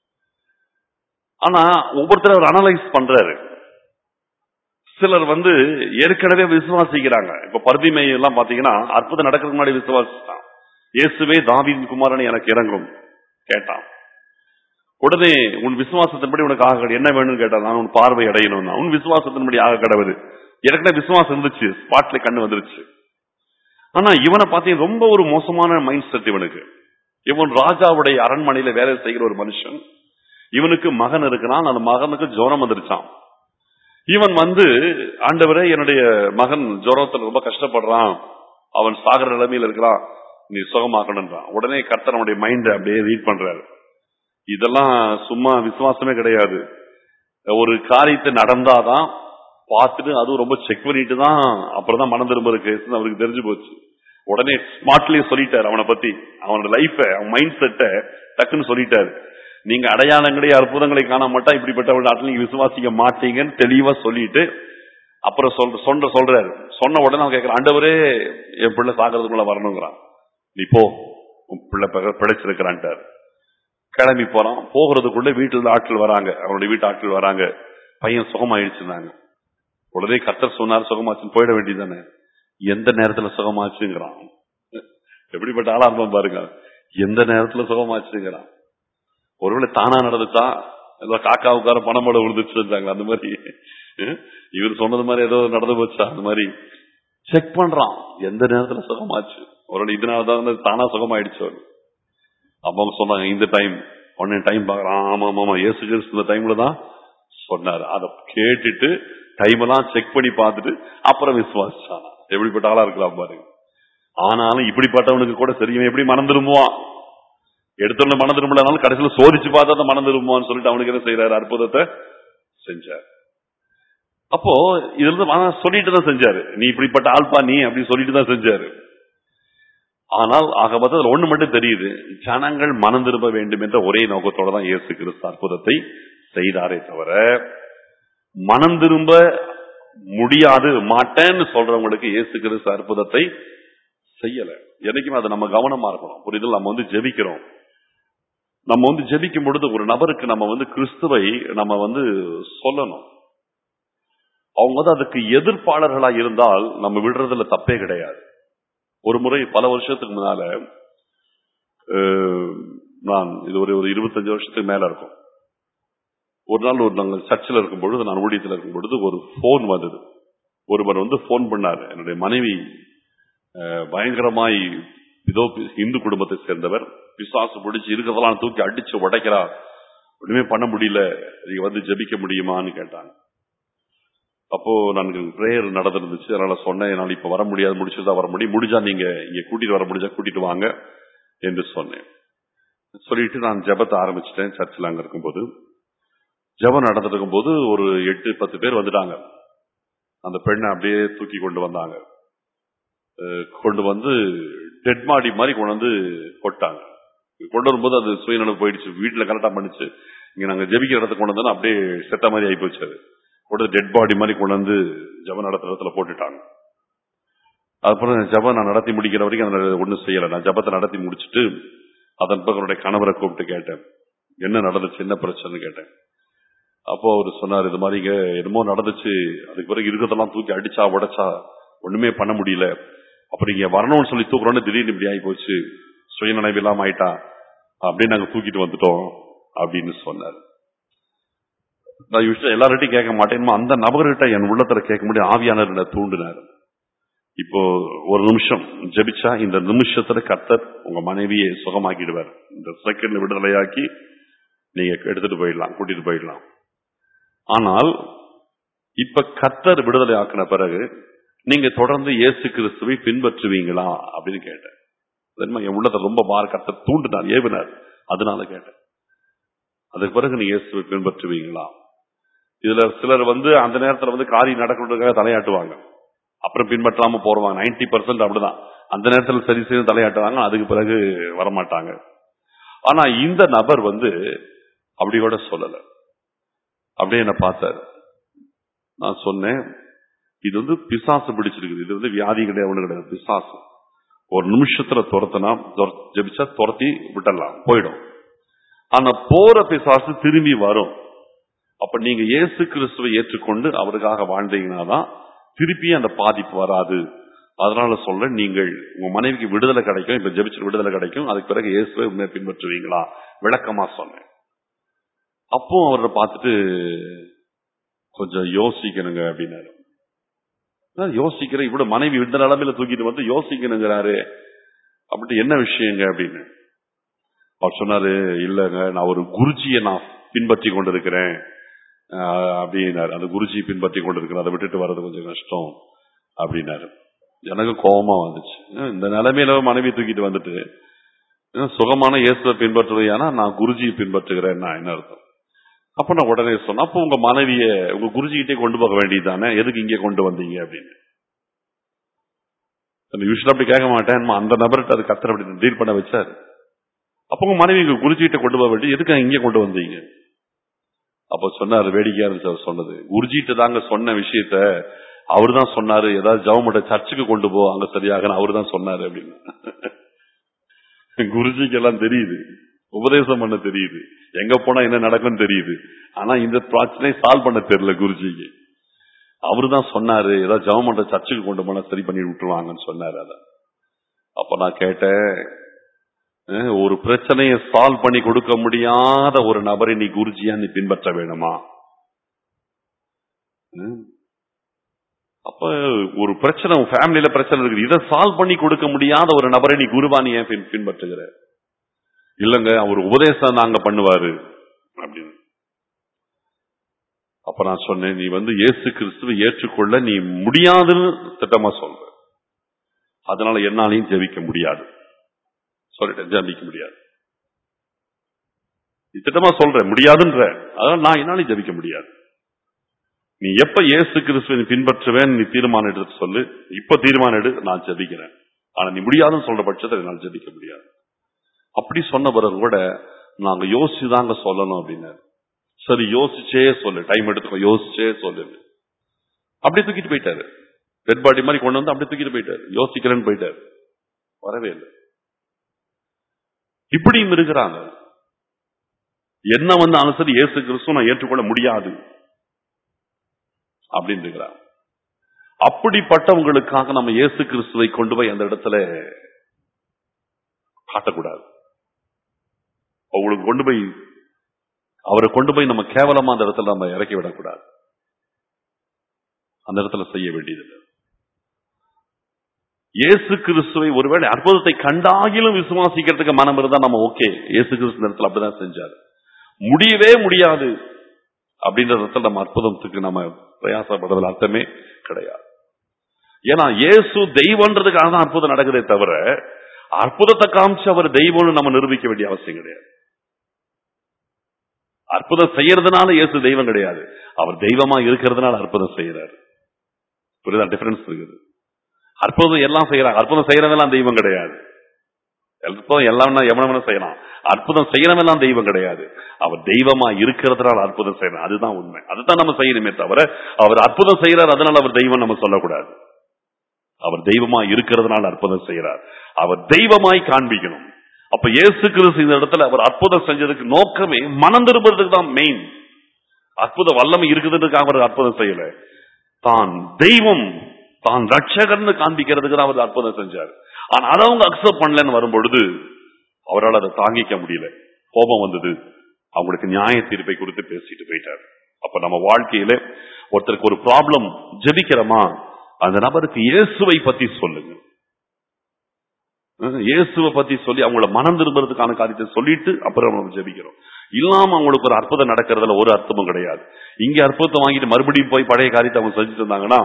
ஆனா ஒவ்வொருத்தர் அவர் அனலைஸ் பண்றாரு சிலர் வந்து ஏற்கனவே விசுவாசிக்கிறாங்க இப்ப பர்திமை எல்லாம் பாத்தீங்கன்னா அற்புதம் நடக்கிறதுக்கு முன்னாடி விசுவாசித்தான் இயேசுவே தாவீதின் குமாரன் எனக்கு இறங்கும் கேட்டான் உடனே உன் விசுவாசத்தின்படி உனக்கு ஆக என்ன வேணும்னு கேட்டான் நான் உன் பார்வை அடையணும் உன் விசுவாசத்தின்படி ஆக கடவுது ஏற்கனவே விசுவாசம் இருந்துச்சு ஸ்பாட்ல கண்ணு வந்துருச்சு ஆனா இவனை பார்த்தீங்க ரொம்ப ஒரு மோசமான மைண்ட் செட் இவனுக்கு இவன் ராஜாவுடைய அரண்மனையில வேலை செய்கிற ஒரு மனுஷன் இவனுக்கு மகன் இருக்கிறான் அந்த மகனுக்கு ஜுரம் வந்துருச்சான் இவன் வந்து ஆண்டவரே என்னுடைய மகன் ஜுரத்துல ரொம்ப கஷ்டப்படுறான் அவன் சாகர நிலைமையில இருக்கிறான் நீ சுகமாக்கணும்ன்றான் உடனே கர்த்தர் அவனுடைய மைண்ட் அப்படியே ரீட் பண்றாரு இதெல்லாம் சும்மா விசுவாசமே கிடையாது ஒரு காரியத்தை நடந்தாதான் பார்த்துட்டு அதுவும் ரொம்ப செக் பண்ணிட்டு தான் அப்புறம் தான் மனம் திரும்ப இருக்கு அவருக்கு தெரிஞ்சு போச்சு உடனே ஸ்மார்ட்லயே சொல்லிட்டாரு அவனை பத்தி அவனோட லைஃப அவன் மைண்ட் செட்டை டக்குன்னு சொல்லிட்டாரு நீங்க அடையாளங்களே அற்புதங்களை காண மாட்டா இப்படிப்பட்ட நாட்டில் நீங்க விசுவாசிக்க மாட்டீங்கன்னு தெளிவா சொல்லிட்டு அப்புறம் சொல்ற சொன்ன சொல்றாரு சொன்ன உடனே அவன் கேட்கிறான் ஆண்டவரே என் பிள்ளை சாகிறதுக்குள்ள வரணுங்கிறான் நீ போ உன் பிள்ளை பிழ- பிழைச்சிருக்கிறான்ட்டார் கிளம்பி போறான் போகிறதுக்குள்ள வீட்டுல இருந்து ஆட்கள் வராங்க அவனுடைய வீட்டு ஆட்கள் வராங்க பையன் சுகமாயிடுச்சுனாங்க உடனே கத்தர் சொன்னார் சுகமாச்சுன்னு போயிட வேண்டியதானே எந்த நேரத்துல சுகமாச்சுங்கிறான் எப்படிப்பட்ட ஆளா இருப்பான் பாருங்க எந்த நேரத்துல சுகமாச்சுங்கிறான் ஒருவேளை தானா நடந்துச்சா ஏதோ காக்கா உட்கார பணமோட விழுந்துச்சுட்டாங்க அந்த மாதிரி அஹ், இவர் சொன்னது மாதிரி ஏதோ நடந்து போச்சா அந்த மாதிரி செக் பண்றான் எந்த நேரத்துல சுகமாச்சு ஒருவேளை இதனாலதான் வந்து தானா சுகமாயிடுச்சு அவரு அப்ப அவங்க சொன்னாங்க இந்த டைம் உடனே டைம் பாக்குறான் ஆமா ஆமா ஆமா இயேசு கிறிஸ்து இந்த டைம்ல தான் சொன்னாரு அதை கேட்டுட்டு டைம் எல்லாம் செக் பண்ணி பார்த்துட்டு அப்புறம் விசுவாசிச்சான் எப்படிப்பட்ட ஆளா இருக்கலாம் பாருங்க ஆனாலும் இப்படிப்பட்டவனுக்கு கூட சரியும் எப்படி மனம் திரும்புவான் எடுத்தோட மனம் திரும்பலனாலும் கடைசியில சோதிச்சு பார்த்தா தான் மனம் திரும்புவான்னு சொல்லிட்டு அவனுக்கு என்ன செய்யறாரு அற்புதத்தை செஞ்சார் அப்போ இதுல இருந்து மன- சொல்லிட்டு தான் செஞ்சாரு நீ இப்படிப்பட்ட ஆள்பா நீ அப்படின்னு சொல்லிட்டு தான் செஞ்சாரு ஆனால் ஆக மொத்தத்தில் ஒண்ணு மட்டும் தெரியுது ஜனங்கள் மனம் திரும்ப வேண்டும் என்ற ஒரே நோக்கத்தோட தான் இயேசு கிறிஸ்து அற்புதத்தை செய்தாரே தவிர மனம் திரும்ப முடியாது மாட்டேன்னு சொல்றவங்களுக்கு இயேசு கிறிஸ்து அற்புதத்தை செய்யல என்னைக்குமே அது நம்ம கவனமா இருக்கணும் புரியுது நம்ம வந்து ஜெபிக்கிறோம் நம்ம வந்து ஜெபிக்கும் பொழுது ஒரு நபருக்கு நம்ம வந்து கிறிஸ்துவை நம்ம வந்து சொல்லணும் அவங்க வந்து அதுக்கு எதிர்ப்பாளர்களா இருந்தால் நம்ம விடுறதுல தப்பே கிடையாது ஒரு முறை பல வருஷத்துக்கு முன்னால அஹ், நான் இது ஒரு ஒரு இருபத்தஞ்சு வருஷத்துக்கு மேல இருக்கும் ஒரு நாள் ஒரு நாங்கள் சர்ச்சில் இருக்கும் பொழுது நான் ஊழியத்தில் இருக்கும் பொழுது ஒரு போன் வந்தது ஒருவர் வந்து போன் பண்ணார் என்னுடைய மனைவி அஹ், பயங்கரமாய் இதோ இந்து குடும்பத்தை சேர்ந்தவர் பிசாசு பிடிச்சு இருக்கிறதெல்லாம் தூக்கி அடிச்சு உடைக்கிறார் ஒண்ணுமே பண்ண முடியல நீங்க வந்து ஜெபிக்க முடியுமான்னு கேட்டாங்க அப்போ நான் பிரேயர் நடந்திருந்துச்சு அதனால சொன்னேன் என்னால் இப்ப வர முடியாது முடிச்சுதான் வர முடியும் முடிஞ்சா நீங்க இங்க கூட்டிட்டு வர முடிஞ்சா கூட்டிட்டு வாங்க என்று சொன்னேன் சொல்லிட்டு நான் ஜெபத்தை ஆரம்பிச்சிட்டேன் சர்ச்சில் அங்க இருக்கும்போது ஜெபம் நடந்துட்டு இருக்கும்போது ஒரு எட்டு பத்து பேர் வந்துட்டாங்க அந்த பெண்ணை அப்படியே தூக்கி கொண்டு வந்தாங்க அஹ் கொண்டு வந்து டெட் மாடி மாதிரி கொண்டு வந்து போட்டாங்க கொண்டு வரும்போது அது சுயநலம் போயிடுச்சு வீட்டுல கரெக்டா பண்ணுச்சு இங்க நாங்க ஜெபிக்கிற இடத்துக்கு கொண்டு வந்தோம் அப்படியே செத்த மாதிரி ஆகி போச்சு அது கொண்டு டெட் பாடி மாதிரி கொண்டு வந்து ஜபம் நடத்துற இடத்துல போட்டுட்டாங்க அப்புறம் ஜபம் நான் நடத்தி முடிக்கிற வரைக்கும் அதில் ஒன்றும் செய்யலை நான் ஜபத்தை நடத்தி முடிச்சுட்டு அதன் பிறகு என்னுடைய கணவரை கூப்பிட்டு கேட்டேன் என்ன நடந்துச்சு என்ன பிரச்சனை கேட்டேன் அப்போ அவர் சொன்னார் இது மாதிரிங்க என்னமோ நடந்துச்சு அதுக்கு பிறகு இருக்கிறதெல்லாம் தூக்கி அடிச்சா உடைச்சா ஒண்ணுமே பண்ண முடியல அப்ப நீங்க வரணும்னு சொல்லி தூக்குறோன்னு திடீர்னு இப்படி ஆகி போச்சு சுயநினைவு இல்லாம ஆயிட்டா அப்படியே நாங்க தூக்கிட்டு வந்துட்டோம் அப்படின்னு சொன்னார் நான் யூஸ்வலா எல்லார்கிட்டையும் கேட்க மாட்டேன் அந்த நபர்கிட்ட என் உள்ளத்துல கேட்க முடியும் ஆவியானவர் என்னை தூண்டினார் இப்போ ஒரு நிமிஷம் ஜெபிச்சா இந்த நிமிஷத்துல கர்த்தர் உங்க மனைவியை சுகமாக்கிடுவார் இந்த செகண்ட்ல விடுதலையாக்கி நீங்க எடுத்துட்டு போயிடலாம் கூட்டிட்டு போயிடலாம் ஆனால் இப்ப கர்த்தர் விடுதலை ஆக்கின பிறகு நீங்க தொடர்ந்து இயேசு கிறிஸ்துவை பின்பற்றுவீங்களா அப்படின்னு கேட்டேன் தெரியுமா, என் உள்ளத்தை ரொம்ப பார் கர்த்தர் தூண்டினார் ஏவினார் அதனால கேட்டேன் அதுக்கு பிறகு நீங்க இயேசுவை பின்பற்றுவீங்களா இதுல சிலர் வந்து அந்த நேரத்துல வந்து காரியம் நடக்கிறதுக்காக தலையாட்டுவாங்க அப்புறம் பின்பற்றாம போறவாங்க நைன்டி பர்சன்ட் அப்படிதான் அந்த நேரத்துல சரி செய்து தலையாட்டுவாங்க அதுக்கு பிறகு வரமாட்டாங்க ஆனா இந்த நபர் வந்து அப்படி கூட சொல்லல அப்படியே என்ன பார்த்தாரு நான் சொன்னேன் இது வந்து பிசாசு பிடிச்சிருக்குது இது வந்து வியாதி கிடையாது ஒண்ணு கிடையாது பிசாசு ஒரு நிமிஷத்துல துரத்தினா துர- ஜெபிச்சா துரத்தி விட்டுடலாம் போயிடும் ஆனா போற பிசாசு திரும்பி வரும் அப்ப நீங்க இயேசு கிறிஸ்துவை ஏற்றுக்கொண்டு அவருக்காக வாழ்ந்தீங்கன்னா தான் திருப்பி அந்த பாதிப்பு வராது அதனால சொல்றேன் நீங்கள் உங்க மனைவிக்கு விடுதலை கிடைக்கும் இப்ப ஜெபிச்சு விடுதலை கிடைக்கும் அதுக்கு பிறகு இயேசுவை உண்மையை பின்பற்றுவீங்களா விளக்கமா சொன்னேன் அப்போ அவரை பார்த்துட்டு கொஞ்சம் யோசிக்கணுங்க அப்படின்னாரு நான் யோசிக்கிறேன் இவ்வளவு மனைவி இந்த நிலைமையில தூக்கிட்டு வந்து யோசிக்கணுங்கிறாரு அப்படி என்ன விஷயங்க அப்படின்னு அவர் சொன்னாரு இல்லங்க நான் ஒரு குருஜியை நான் பின்பற்றி கொண்டிருக்கிறேன் ஆஹ் அப்படின்னாரு அந்த குருஜி பின்பற்றி கொண்டிருக்கிறேன் அதை விட்டுட்டு வர்றது கொஞ்சம் கஷ்டம் அப்படின்னாரு எனக்கு கோபமா வந்துச்சு ஏன் இந்த நிலைமையில மனைவி தூக்கிட்டு வந்துட்டு ஏன் சுகமான இயேசுவை பின்பற்றுவையானா நான் குருஜியை பின்பற்றுகிறேன் நான் என்ன அர்த்தம் அப்ப நான் உடனே சொன்னேன் அப்போ உங்க மனைவிய உங்க குருஜிகிட்டே கொண்டு போக வேண்டியதுதானே எதுக்கு இங்கே கொண்டு வந்தீங்க அப்படின்னு யூஸ்வலா அப்படி கேட்க மாட்டேன் அந்த நபர்கிட்ட அது கத்தர் அப்படி டீல் பண்ண வச்சாரு அப்ப உங்க மனைவி உங்க குருஜிகிட்ட கொண்டு போக வேண்டிய எதுக்கு இங்கே கொண்டு வந்தீங்க அப்ப சொன்னாரு வேடிக்கையா இருந்துச்சு அவர் சொன்னது குருஜிட்ட தாங்க சொன்ன விஷயத்த அவர் தான் சொன்னாரு ஏதாவது ஜவமட்ட சர்ச்சுக்கு கொண்டு போ அங்க சரியாக அவர் தான் சொன்னாரு அப்படின்னு குருஜிக்கு எல்லாம் தெரியுது உபதேசம் பண்ண தெரியுது எங்க போனா என்ன நடக்கும்னு தெரியுது ஆனா இந்த பிரச்சனை சால்வ் பண்ண தெரியல குருஜிக்கு அவரு தான் சொன்னாரு ஏதாவது ஜவமன்ற சர்ச்சுக்கு கொண்டு போனா சரி பண்ணி விட்டுருவாங்கன்னு சொன்னாரு அத அப்ப நான் கேட்டேன் அஹ், ஒரு பிரச்சனையை சால்வ் பண்ணி கொடுக்க முடியாத ஒரு நபரை நீ குருஜியா நீ பின்பற்ற வேணுமா அஹ், அப்ப ஒரு பிரச்சனை உன் ஃபேமிலியில பிரச்சனை இருக்குது இதை சால்வ் பண்ணி கொடுக்க முடியாத ஒரு நபரை நீ குருவா நீ ஏன் பின்- பின்பற்றுகிற இல்லங்க அவர் உபதேசம் நாங்க பண்ணுவாரு அப்படின்னு அப்ப நான் சொன்னேன் நீ வந்து இயேசு கிறிஸ்துவை ஏற்றுக்கொள்ள நீ முடியாதுன்னு திட்டமா சொல்ற அதனால என்னாலையும் ஜெபிக்க முடியாது சொல்லிட்டேன் ஜெபிக்க முடியாது நீ திட்டமா சொல்ற முடியாதுன்ற அதனால நான் என்னாலையும் ஜெபிக்க முடியாது நீ எப்ப இயேசு கிறிஸ்துவை பின்பற்றுவேன் நீ தீர்மானம் எடுத்து சொல்லு இப்ப தீர்மானம் எடு நான் ஜெபிக்கிறேன் ஆனா நீ முடியாதுன்னு சொல்ற பட்சத்தில் என்னால் ஜெபிக்க முடியாது அப்படி சொன்ன பிறகு கூட நாங்க யோசிச்சுதாங்க சொல்லணும் அப்படின்னாரு சரி யோசிச்சே சொல்லு டைம் எடுத்துக்கோ யோசிச்சே சொல்லு அப்படி தூக்கிட்டு போயிட்டாரு டெட் பாடி மாதிரி கொண்டு வந்து அப்படி தூக்கிட்டு போயிட்டாரு யோசிக்கிறேன்னு போயிட்டாரு வரவே இல்லை இப்படியும் இருக்கிறாங்க என்ன வந்து அனுசரி இயேசு கிறிஸ்துவ நான் ஏற்றுக்கொள்ள முடியாது அப்படின்னு இருக்கிறாங்க அப்படிப்பட்டவங்களுக்காக நம்ம இயேசு கிறிஸ்துவை கொண்டு போய் அந்த இடத்துல காட்டக்கூடாது அவங்களுக்கு கொண்டு போய் அவரை கொண்டு போய் நம்ம கேவலமா அந்த இடத்துல நம்ம இறக்கி விடக்கூடாது அந்த இடத்துல செய்ய வேண்டியதில்லை இயேசு கிறிஸ்துவை ஒருவேளை அற்புதத்தை கண்டாகிலும் விசுவாசிக்கிறதுக்கு மனம் இருந்தா நம்ம ஓகே இயேசு கிறிஸ்து இந்த இடத்துல அப்படிதான் செஞ்சாரு முடியவே முடியாது அப்படின்ற இடத்துல நம்ம அற்புதத்துக்கு நம்ம பிரயாசப்படுறதுல அர்த்தமே கிடையாது ஏன்னா இயேசு தெய்வன்றதுக்காக தான் அற்புதம் நடக்குதே தவிர அற்புதத்தை காமிச்சு அவர் தெய்வம்னு நம்ம நிரூபிக்க வேண்டிய அவசியம் கிடையாது அற்புதம் செய்யறதுனால இயேசு தெய்வம் கிடையாது அவர் தெய்வமா இருக்கிறதுனால அற்புதம் செய்யறாரு புரியுதா டிஃபரன்ஸ் இருக்குது அற்புதம் எல்லாம் செய்யறாங்க அற்புதம் செய்யறதெல்லாம் தெய்வம் கிடையாது அற்புதம் எல்லாம் எவனவன செய்யலாம் அற்புதம் செய்யறவெல்லாம் தெய்வம் கிடையாது அவர் தெய்வமா இருக்கிறதுனால அற்புதம் செய்யறார் அதுதான் உண்மை அதுதான் நம்ம செய்யணுமே தவிர அவர் அற்புதம் செய்யறார் அதனால அவர் தெய்வம் நம்ம சொல்லக்கூடாது அவர் தெய்வமா இருக்கிறதுனால அற்புதம் செய்யறார் அவர் தெய்வமாய் காண்பிக்கணும் அப்ப இயேசு கிறிஸ்து இந்த இடத்துல அவர் அற்புதம் செஞ்சதுக்கு நோக்கமே மனம் திரும்புறதுக்கு தான் மெயின் அற்புத வல்லமை இருக்குதுன்றதுக்காக அவர் அற்புதம் செய்யல தான் தெய்வம் தான் ரட்சகர்னு காண்பிக்கிறதுக்கு தான் அவர் அற்புதம் செஞ்சார் ஆனா அதை அவங்க அக்செப்ட் பண்ணலன்னு வரும்பொழுது அவரால் அதை தாங்கிக்க முடியல கோபம் வந்தது அவங்களுக்கு நியாய தீர்ப்பை கொடுத்து பேசிட்டு போயிட்டார் அப்ப நம்ம வாழ்க்கையில ஒருத்தருக்கு ஒரு ப்ராப்ளம் ஜெபிக்கிறோமா அந்த நபருக்கு இயேசுவை பத்தி சொல்லுங்க அஹ் இயேசுவை பத்தி சொல்லி அவங்கள மனம் திரும்புறதுக்கான காரியத்தை சொல்லிட்டு அப்புறம் நம்ம ஜெபிக்கிறோம் இல்லாம அவங்களுக்கு ஒரு அற்புதம் நடக்கிறதுல ஒரு அர்த்தமும் கிடையாது இங்க அற்புதத்தை வாங்கிட்டு மறுபடியும் போய் பழைய காரியத்தை அவங்க செஞ்சுட்டு இருந்தாங்கன்னா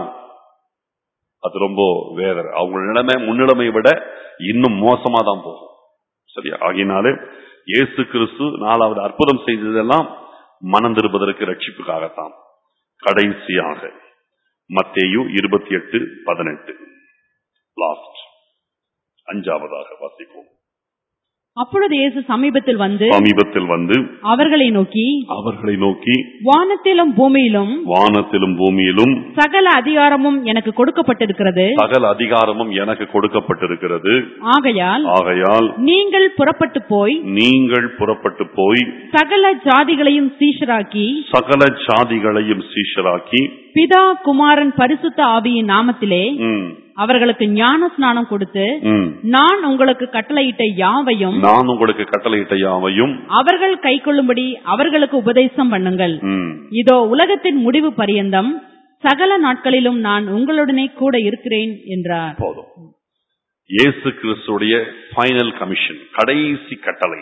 அது ரொம்ப வேதனை அவங்க நிலைமை முன்னிலைமை விட இன்னும் மோசமா தான் போகும் சரியா ஆகினாலே இயேசு கிறிஸ்து நாலாவது அற்புதம் செய்ததெல்லாம் மனம் திரும்புவதற்கு ரட்சிப்புக்காகத்தான் கடைசியாக மத்தேயு இருபத்தி எட்டு பதினெட்டு லாஸ்ட் அஞ்சாவதாக வாசிப்போம் அப்பொழுது இயேசு சமீபத்தில் வந்து சமீபத்தில் வந்து அவர்களை நோக்கி அவர்களை நோக்கி வானத்திலும் பூமியிலும் வானத்திலும் பூமியிலும் சகல அதிகாரமும் எனக்கு கொடுக்கப்பட்டிருக்கிறது சகல அதிகாரமும் எனக்கு கொடுக்கப்பட்டிருக்கிறது ஆகையால் ஆகையால் நீங்கள் புறப்பட்டு போய் நீங்கள் புறப்பட்டு போய் சகல ஜாதிகளையும் சீஷராக்கி சகல சாதிகளையும் சீஷராக்கி பிதா குமாரன் பரிசுத்த ஆவியின் நாமத்திலே ம், அவர்களுக்கு ஞான ஸ்நானம் கொடுத்து ம். நான் உங்களுக்கு கட்டளையிட்ட யாவையும் நான் உங்களுக்கு கட்டளையிட்ட யாவையும் அவர்கள் கைக்கொள்ளும்படி அவர்களுக்கு உபதேசம் பண்ணுங்கள் ம், இதோ உலகத்தின் முடிவு பரியந்தம் சகல நாட்களிலும் நான் உங்களுடனே கூட இருக்கிறேன் என்றார் போதும் இயேசு கிறிஸ்துடைய ஃபைனல் கமிஷன் கடைசி கட்டளை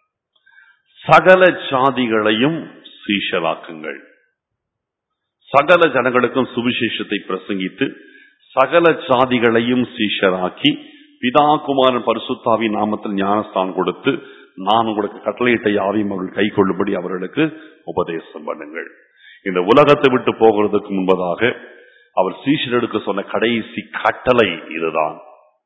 சகல சாதிகளையும் சீஷராக்குங்கள் சகல ஜனங்களுக்கும் சுவிசேஷத்தை பிரசங்கித்து சகல சாதிகளையும் சீஷராக்கி பிதா குமாரன் பரிசுத்தாவி நாமத்தில் ஞானஸ்தானம் கொடுத்து நான் உங்களுக்கு கட்டளையிட்ட யாவையும் அவர்கள் கை கொள்ளும்படி அவர்களுக்கு உபதேசம் பண்ணுங்கள் இந்த உலகத்தை விட்டு போகிறதுக்கு முன்பதாக அவர் சீஷர்களுக்கு சொன்ன கடைசி கட்டளை இதுதான்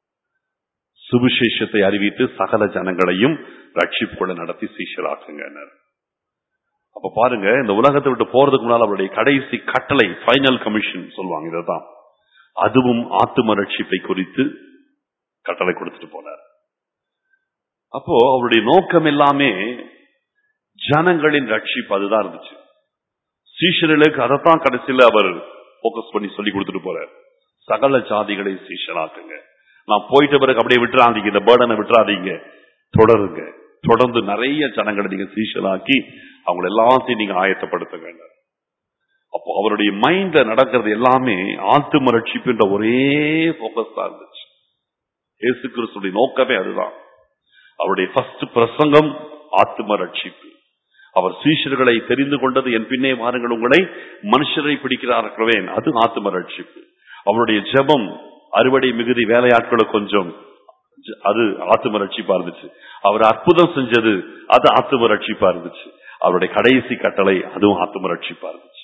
சுவிசேஷத்தை அறிவித்து சகல ஜனங்களையும் ரட்சிப்புகளை நடத்தி சீஷராக்குங்க அப்ப பாருங்க இந்த உலகத்தை விட்டு போறதுக்கு முன்னால் அவருடைய கடைசி கட்டளை ஃபைனல் கமிஷன் சொல்லுவாங்க இதுதான் அதுவும் ஆத்தும ரட்சிப்பை குறித்து கட்டளை கொடுத்துட்டு போனார் அப்போ அவருடைய நோக்கம் எல்லாமே ஜனங்களின் ரட்சிப்பு அதுதான் இருந்துச்சு சீஷர்களுக்கு அதைத்தான் கடைசியில அவர் போக்கஸ் பண்ணி சொல்லி கொடுத்துட்டு போறார் சகல ஜாதிகளை சீஷனாக்குங்க நான் போயிட்ட பிறகு அப்படியே விட்டுறாதீங்க இந்த பேர்டனை விட்டுறாதீங்க தொடருங்க தொடர்ந்து நிறைய ஜனங்களை நீங்க சீஷனாக்கி அவங்களை எல்லாத்தையும் நீங்க ஆயத்தப்படுத்துங்க அப்போ அவருடைய மைண்ட்ல நடக்கிறது எல்லாமே ஆத்தும ரட்சிப்புன்ற ஒரே போக்கஸ் தான் இருந்துச்சு இயேசு கிறிஸ்துடைய நோக்கமே அதுதான் அவருடைய ஃபர்ஸ்ட் பிரசங்கம் ஆத்தும ரட்சிப்பு அவர் சீஷர்களை தெரிந்து கொண்டது என் பின்னே வாருங்கள் உங்களை மனுஷரை பிடிக்கிறார்களேன் அது ஆத்தும ரட்சிப்பு அவருடைய ஜெபம் அறுவடை மிகுதி வேலையாட்களை கொஞ்சம் ஜ- அது ஆத்தும ரட்சிப்பா இருந்துச்சு அவர் அற்புதம் செஞ்சது அது ஆத்தும ரட்சிப்பா இருந்துச்சு அவருடைய கடைசி கட்டளை அதுவும் ஆத்தும ரட்சிப்பா இருந்துச்சு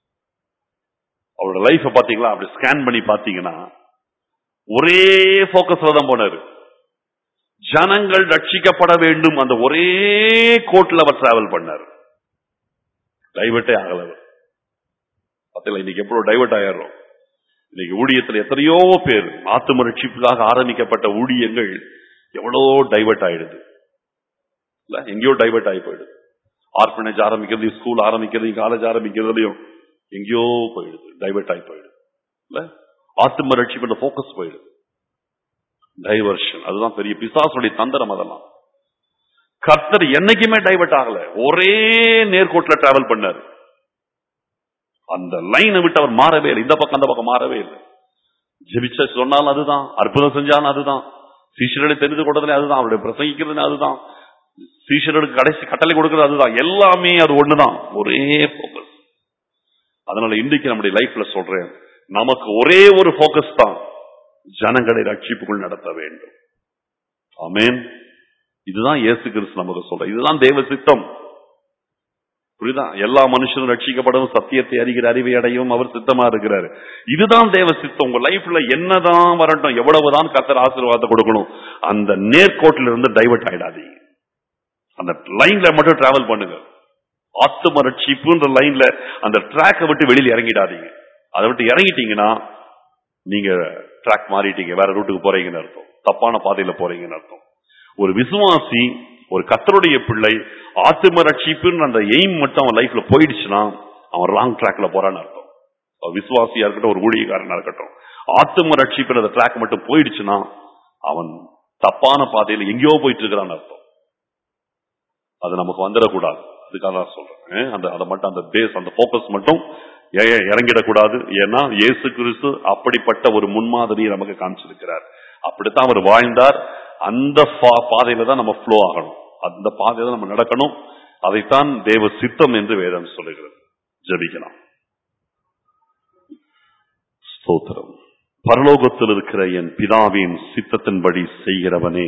அவரோட லைஃப பாத்தீங்களா அப்படி ஸ்கேன் பண்ணி பாத்தீங்கன்னா ஒரே போக்கஸ்ல தான் போனாரு ஜனங்கள் ரட்சிக்கப்பட வேண்டும் அந்த ஒரே கோட்ல அவர் டிராவல் பண்ணார் டைவர்ட்டே ஆகல அவர் பாத்தீங்களா இன்னைக்கு எப்போ டைவர்ட் ஆயிடுறோம் இன்னைக்கு ஊழியத்துல எத்தனையோ பேர் ஆத்தும ரட்சிப்புக்காக ஆரம்பிக்கப்பட்ட ஊழியங்கள் எவ்வளோ டைவர்ட் ஆயிடுது இல்ல எங்கேயோ டைவர்ட் ஆகி போயிடுது ஆர்பனேஜ் ஆரம்பிக்கிறது ஸ்கூல் ஆரம்பிக்கிறது காலேஜ் ஆரம்பிக்கிறதுலயும் எங்கேயோ போயிடுது டைவர்ட் ஆகி போயிடுது இல்ல ஆத்தும ரட்சிப்பு போக்கஸ் போயிடுது டைவர்ஷன் அதுதான் பெரிய பிசாசுடைய தந்திரம் அதெல்லாம் கர்த்தர் என்னைக்குமே டைவர்ட் ஆகல ஒரே நேர்கோட்டில் டிராவல் பண்ணாரு அந்த லைனை விட்டு அவர் மாறவே இல்லை இந்த பக்கம் அந்த பக்கம் மாறவே இல்லை ஜெபிச்ச சொன்னாலும் அதுதான் அற்புதம் செஞ்சாலும் அதுதான் சீஷர்களை தெரிந்து கொண்டதுல அதுதான் அவருடைய பிரசங்கிக்கிறது அதுதான் சீஷர்களுக்கு கடைசி கட்டளை கொடுக்கிறது அதுதான் எல்லாமே அது ஒண்ணுதான் ஒரே போக்கஸ் அதனால இன்றைக்கு நம்முடைய லைஃப்ல சொல்றேன் நமக்கு ஒரே ஒரு போக்கஸ் தான் ஜனங்களை ரட்சிப்புக்குள் நடத்த வேண்டும் ஆமென் இதுதான் இயேசு கிறிஸ்து நமக்கு சொல்ற இதுதான் தேவ சித்தம் புரியுதா எல்லா மனுஷனும் ரட்சிக்கப்படவும் சத்தியத்தை அறிகிற அறிவை அடையவும் அவர் சித்தமா இருக்கிறாரு இதுதான் தேவ சித்தம் உங்க லைஃப்ல என்னதான் வரட்டும் எவ்வளவுதான் கத்தர் ஆசீர்வாதத்தை கொடுக்கணும் அந்த நேர்கோட்டில இருந்து டைவர்ட் ஆயிடாதீங்க அந்த லைன்ல மட்டும் டிராவல் பண்ணுங்க ஆத்தும ரட்சிப்புன்ற லைன்ல அந்த ட்ராக்கை விட்டு வெளியில இறங்கிடாதீங்க அதை விட்டு இறங்கிட்டீங்கன்னா நீங்க ட்ராக் மாறிட்டீங்க வேற ரூட்டுக்கு போறீங்கன்னு அர்த்தம் தப்பான பாதையில போறீங்கன்னு அர்த்தம் ஒரு விசுவாசி ஒரு கத்தருடைய பிள்ளை ஆத்தும ரட்சிப்புன்னு அந்த எய்ம் மட்டும் அவன் லைஃப்ல போயிடுச்சுன்னா அவன் ராங் ட்ராக்ல போறான்னு அர்த்தம் அவன் விசுவாசியா இருக்கட்டும் ஒரு ஊழியக்காரனா இருக்கட்டும் ஆத்தும ரட்சிப்பில் அந்த ட்ராக் மட்டும் போயிடுச்சுன்னா அவன் தப்பான பாதையில எங்கேயோ போயிட்டு இருக்கிறான்னு அர்த்தம் அது நமக்கு வந்துடக்கூடாது அதுக்காக தான் சொல்றேன் அஹ் அந்த அதை மட்டும் அந்த பேஸ் அந்த போக்கஸ் மட்டும் ஏ- ஏ- இறங்கிடக்கூடாது ஏன்னா இயேசு கிறிஸ்து அப்படிப்பட்ட ஒரு முன்மாதிரியை நமக்கு காமிச்சிருக்கிறார் அப்படித்தான் அவர் வாழ்ந்தார் அந்த பா- பாதையில தான் நம்ம ஃப்ளோ ஆகணும் அந்த பாதையில தான் நம்ம நடக்கணும் அதைத்தான் தேவ சித்தம் என்று வேதம் சொல்லுகிறது ஜெபிக்கலாம் ஸ்தோத்திரம் பரலோகத்தில் இருக்கிற என் பிதாவின் சித்தத்தின்படி செய்கிறவனே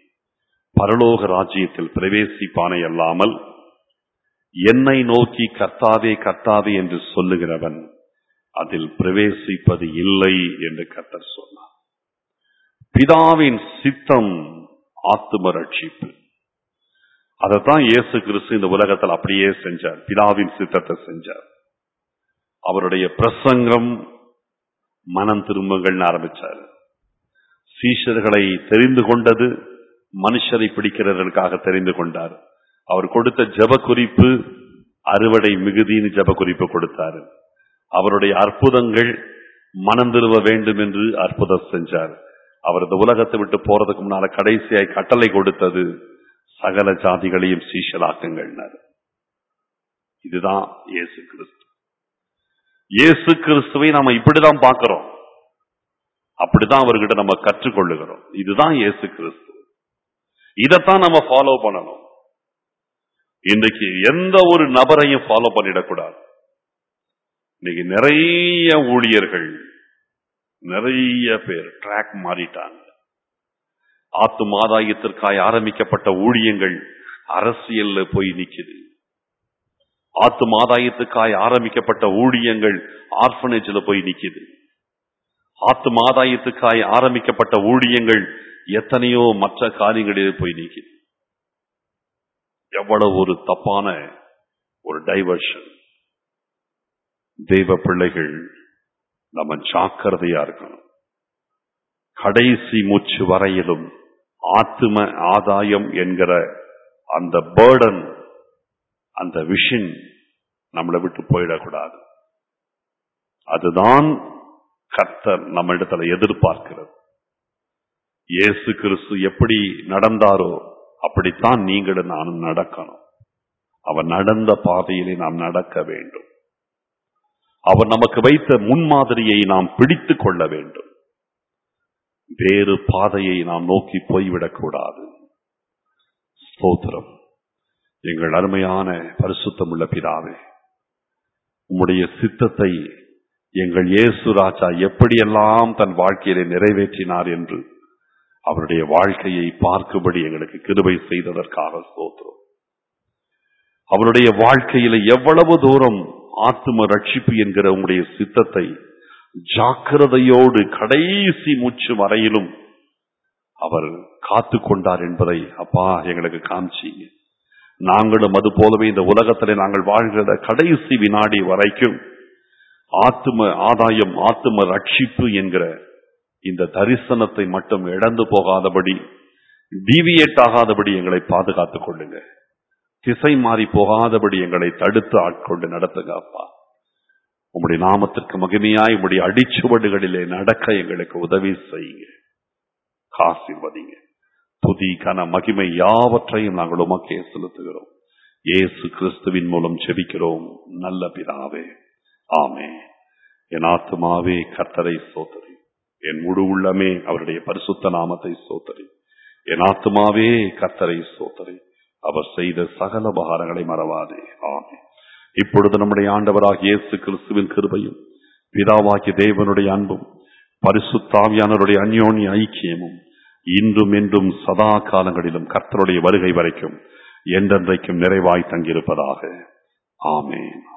பரலோக ராஜ்யத்தில் பிரவேசிப்பானே அல்லாமல் என்னை நோக்கி கர்த்தாவே கர்த்தாவே என்று சொல்லுகிறவன் அதில் பிரவேசிப்பது இல்லை என்று கர்த்தர் சொன்னார் பிதாவின் சித்தம் ஆத்தும ரட்சிப்பு அதைத்தான் இயேசு கிறிஸ்து இந்த உலகத்தில் அப்படியே செஞ்சார் பிதாவின் சித்தத்தை செஞ்சார் அவருடைய பிரசங்கம் மனம் திரும்புங்கள்னு ஆரம்பிச்சார் சீஷர்களை தெரிந்து கொண்டது மனுஷரை பிடிக்கிறதற்காக தெரிந்து கொண்டார் அவர் கொடுத்த ஜெப குறிப்பு அறுவடை மிகுதின்னு ஜெப குறிப்பு கொடுத்தார் அவருடைய அற்புதங்கள் மனம் திரும்ப வேண்டும் என்று அற்புதம் செஞ்சார் அவர் இந்த உலகத்தை விட்டு போறதுக்கு முன்னால கடைசியாய் கட்டளை கொடுத்தது சகல ஜாதிகளையும் சீஷலாக்குங்கள்னார் இதுதான் இயேசு கிறிஸ்து இயேசு கிறிஸ்துவை நாம இப்படிதான் பார்க்கிறோம் அப்படிதான் அவர்கிட்ட நம்ம கற்றுக்கொள்ளுகிறோம் இதுதான் இயேசு கிறிஸ்து இதைத்தான் நம்ம ஃபாலோ பண்ணணும் இன்னைக்கு எந்த ஒரு நபரையும் ஃபாலோ பண்ணிடக்கூடாது இன்னைக்கு நிறைய ஊழியர்கள் நிறைய பேர் ட்ராக் மாறிட்டாங்க ஆத்து மாதாயத்திற்காய் ஆரம்பிக்கப்பட்ட ஊழியங்கள் அரசியல்ல போய் நிக்குது ஆத்து மாதாயத்துக்காய் ஆரம்பிக்கப்பட்ட ஊழியங்கள் ஆர்பனேஜ்ல போய் நிக்குது ஆத்து மாதாயத்துக்காய் ஆரம்பிக்கப்பட்ட ஊழியங்கள் எத்தனையோ மற்ற காரியங்களில் போய் நிக்குது எவ்வளவு ஒரு தப்பான ஒரு டைவர்ஷன் தெய்வ பிள்ளைகள் நம்ம ஜாக்கிரதையா இருக்கணும் கடைசி மூச்சு வரையிலும் ஆத்தும ஆதாயம் என்கிற அந்த பேர்டன் அந்த விஷன் நம்மளை விட்டு போயிடக்கூடாது அதுதான் கர்த்தர் நம்ம இடத்துல எதிர்பார்க்கிறது இயேசு கிறிஸ்து எப்படி நடந்தாரோ அப்படித்தான் நீங்களும் நானும் நடக்கணும் அவர் நடந்த பாதையிலே நாம் நடக்க வேண்டும் அவர் நமக்கு வைத்த முன்மாதிரியை நாம் பிடித்துக் கொள்ள வேண்டும் வேறு பாதையை நாம் நோக்கி போய்விடக்கூடாது ஸ்தோத்திரம் எங்கள் அருமையான பரிசுத்தமுள்ள பிதாவே உம்முடைய சித்தத்தை எங்கள் இயேசு ராஜா எப்படியெல்லாம் தன் வாழ்க்கையிலே நிறைவேற்றினார் என்று அவருடைய வாழ்க்கையை பார்க்கும்படி எங்களுக்கு கிருபை செய்ததற்காக ஸ்தோத்திரம் அவருடைய வாழ்க்கையில எவ்வளவு தூரம் ஆத்தும ரட்சிப்பு என்கிற உங்களுடைய சித்தத்தை ஜாக்கிரதையோடு கடைசி மூச்சு வரையிலும் அவர் காத்து கொண்டார் என்பதை அப்பா எங்களுக்கு காமிச்சீங்க நாங்களும் அது போலவே இந்த உலகத்திலே நாங்கள் வாழ்கிற கடைசி வினாடி வரைக்கும் ஆத்தும ஆதாயம் ஆத்தும ரட்சிப்பு என்கிற இந்த தரிசனத்தை மட்டும் இழந்து போகாதபடி டீவியேட் ஆகாதபடி எங்களை பாதுகாத்துக் கொள்ளுங்க திசை மாறி போகாதபடி எங்களை தடுத்து ஆட்கொண்டு நடத்துங்க அப்பா உம்முடைய நாமத்திற்கு மகிமையாய் உம்முடைய அடிச்சுவடுகளிலே நடக்க எங்களுக்கு உதவி செய்யுங்க ஆசீர்வதிங்க துதி கன மகிமை யாவற்றையும் நாங்கள் உமக்கே செலுத்துகிறோம் இயேசு கிறிஸ்துவின் மூலம் செபிக்கிறோம் நல்ல பிதாவே ஆமே என் ஆத்துமாவே கர்த்தரை சோதரி என் முழு உள்ளமே அவருடைய பரிசுத்த நாமத்தை சோதரி என் ஆத்துமாவே கர்த்தரை சோதரி அவர் செய்த சகல உபகாரங்களை மறவாதே ஆமே இப்பொழுது நம்முடைய ஆண்டவராகிய இயேசு கிறிஸ்துவின் கிருபையும் பிதாவாகிய தேவனுடைய அன்பும் பரிசுத்தாவியானவருடைய அந்யோன்ய ஐக்கியமும் இன்றும் என்றும் சதா காலங்களிலும் கர்த்தருடைய வருகை வரைக்கும் என்றென்றைக்கும் நிறைவாய் தங்கியிருப்பதாக ஆமென்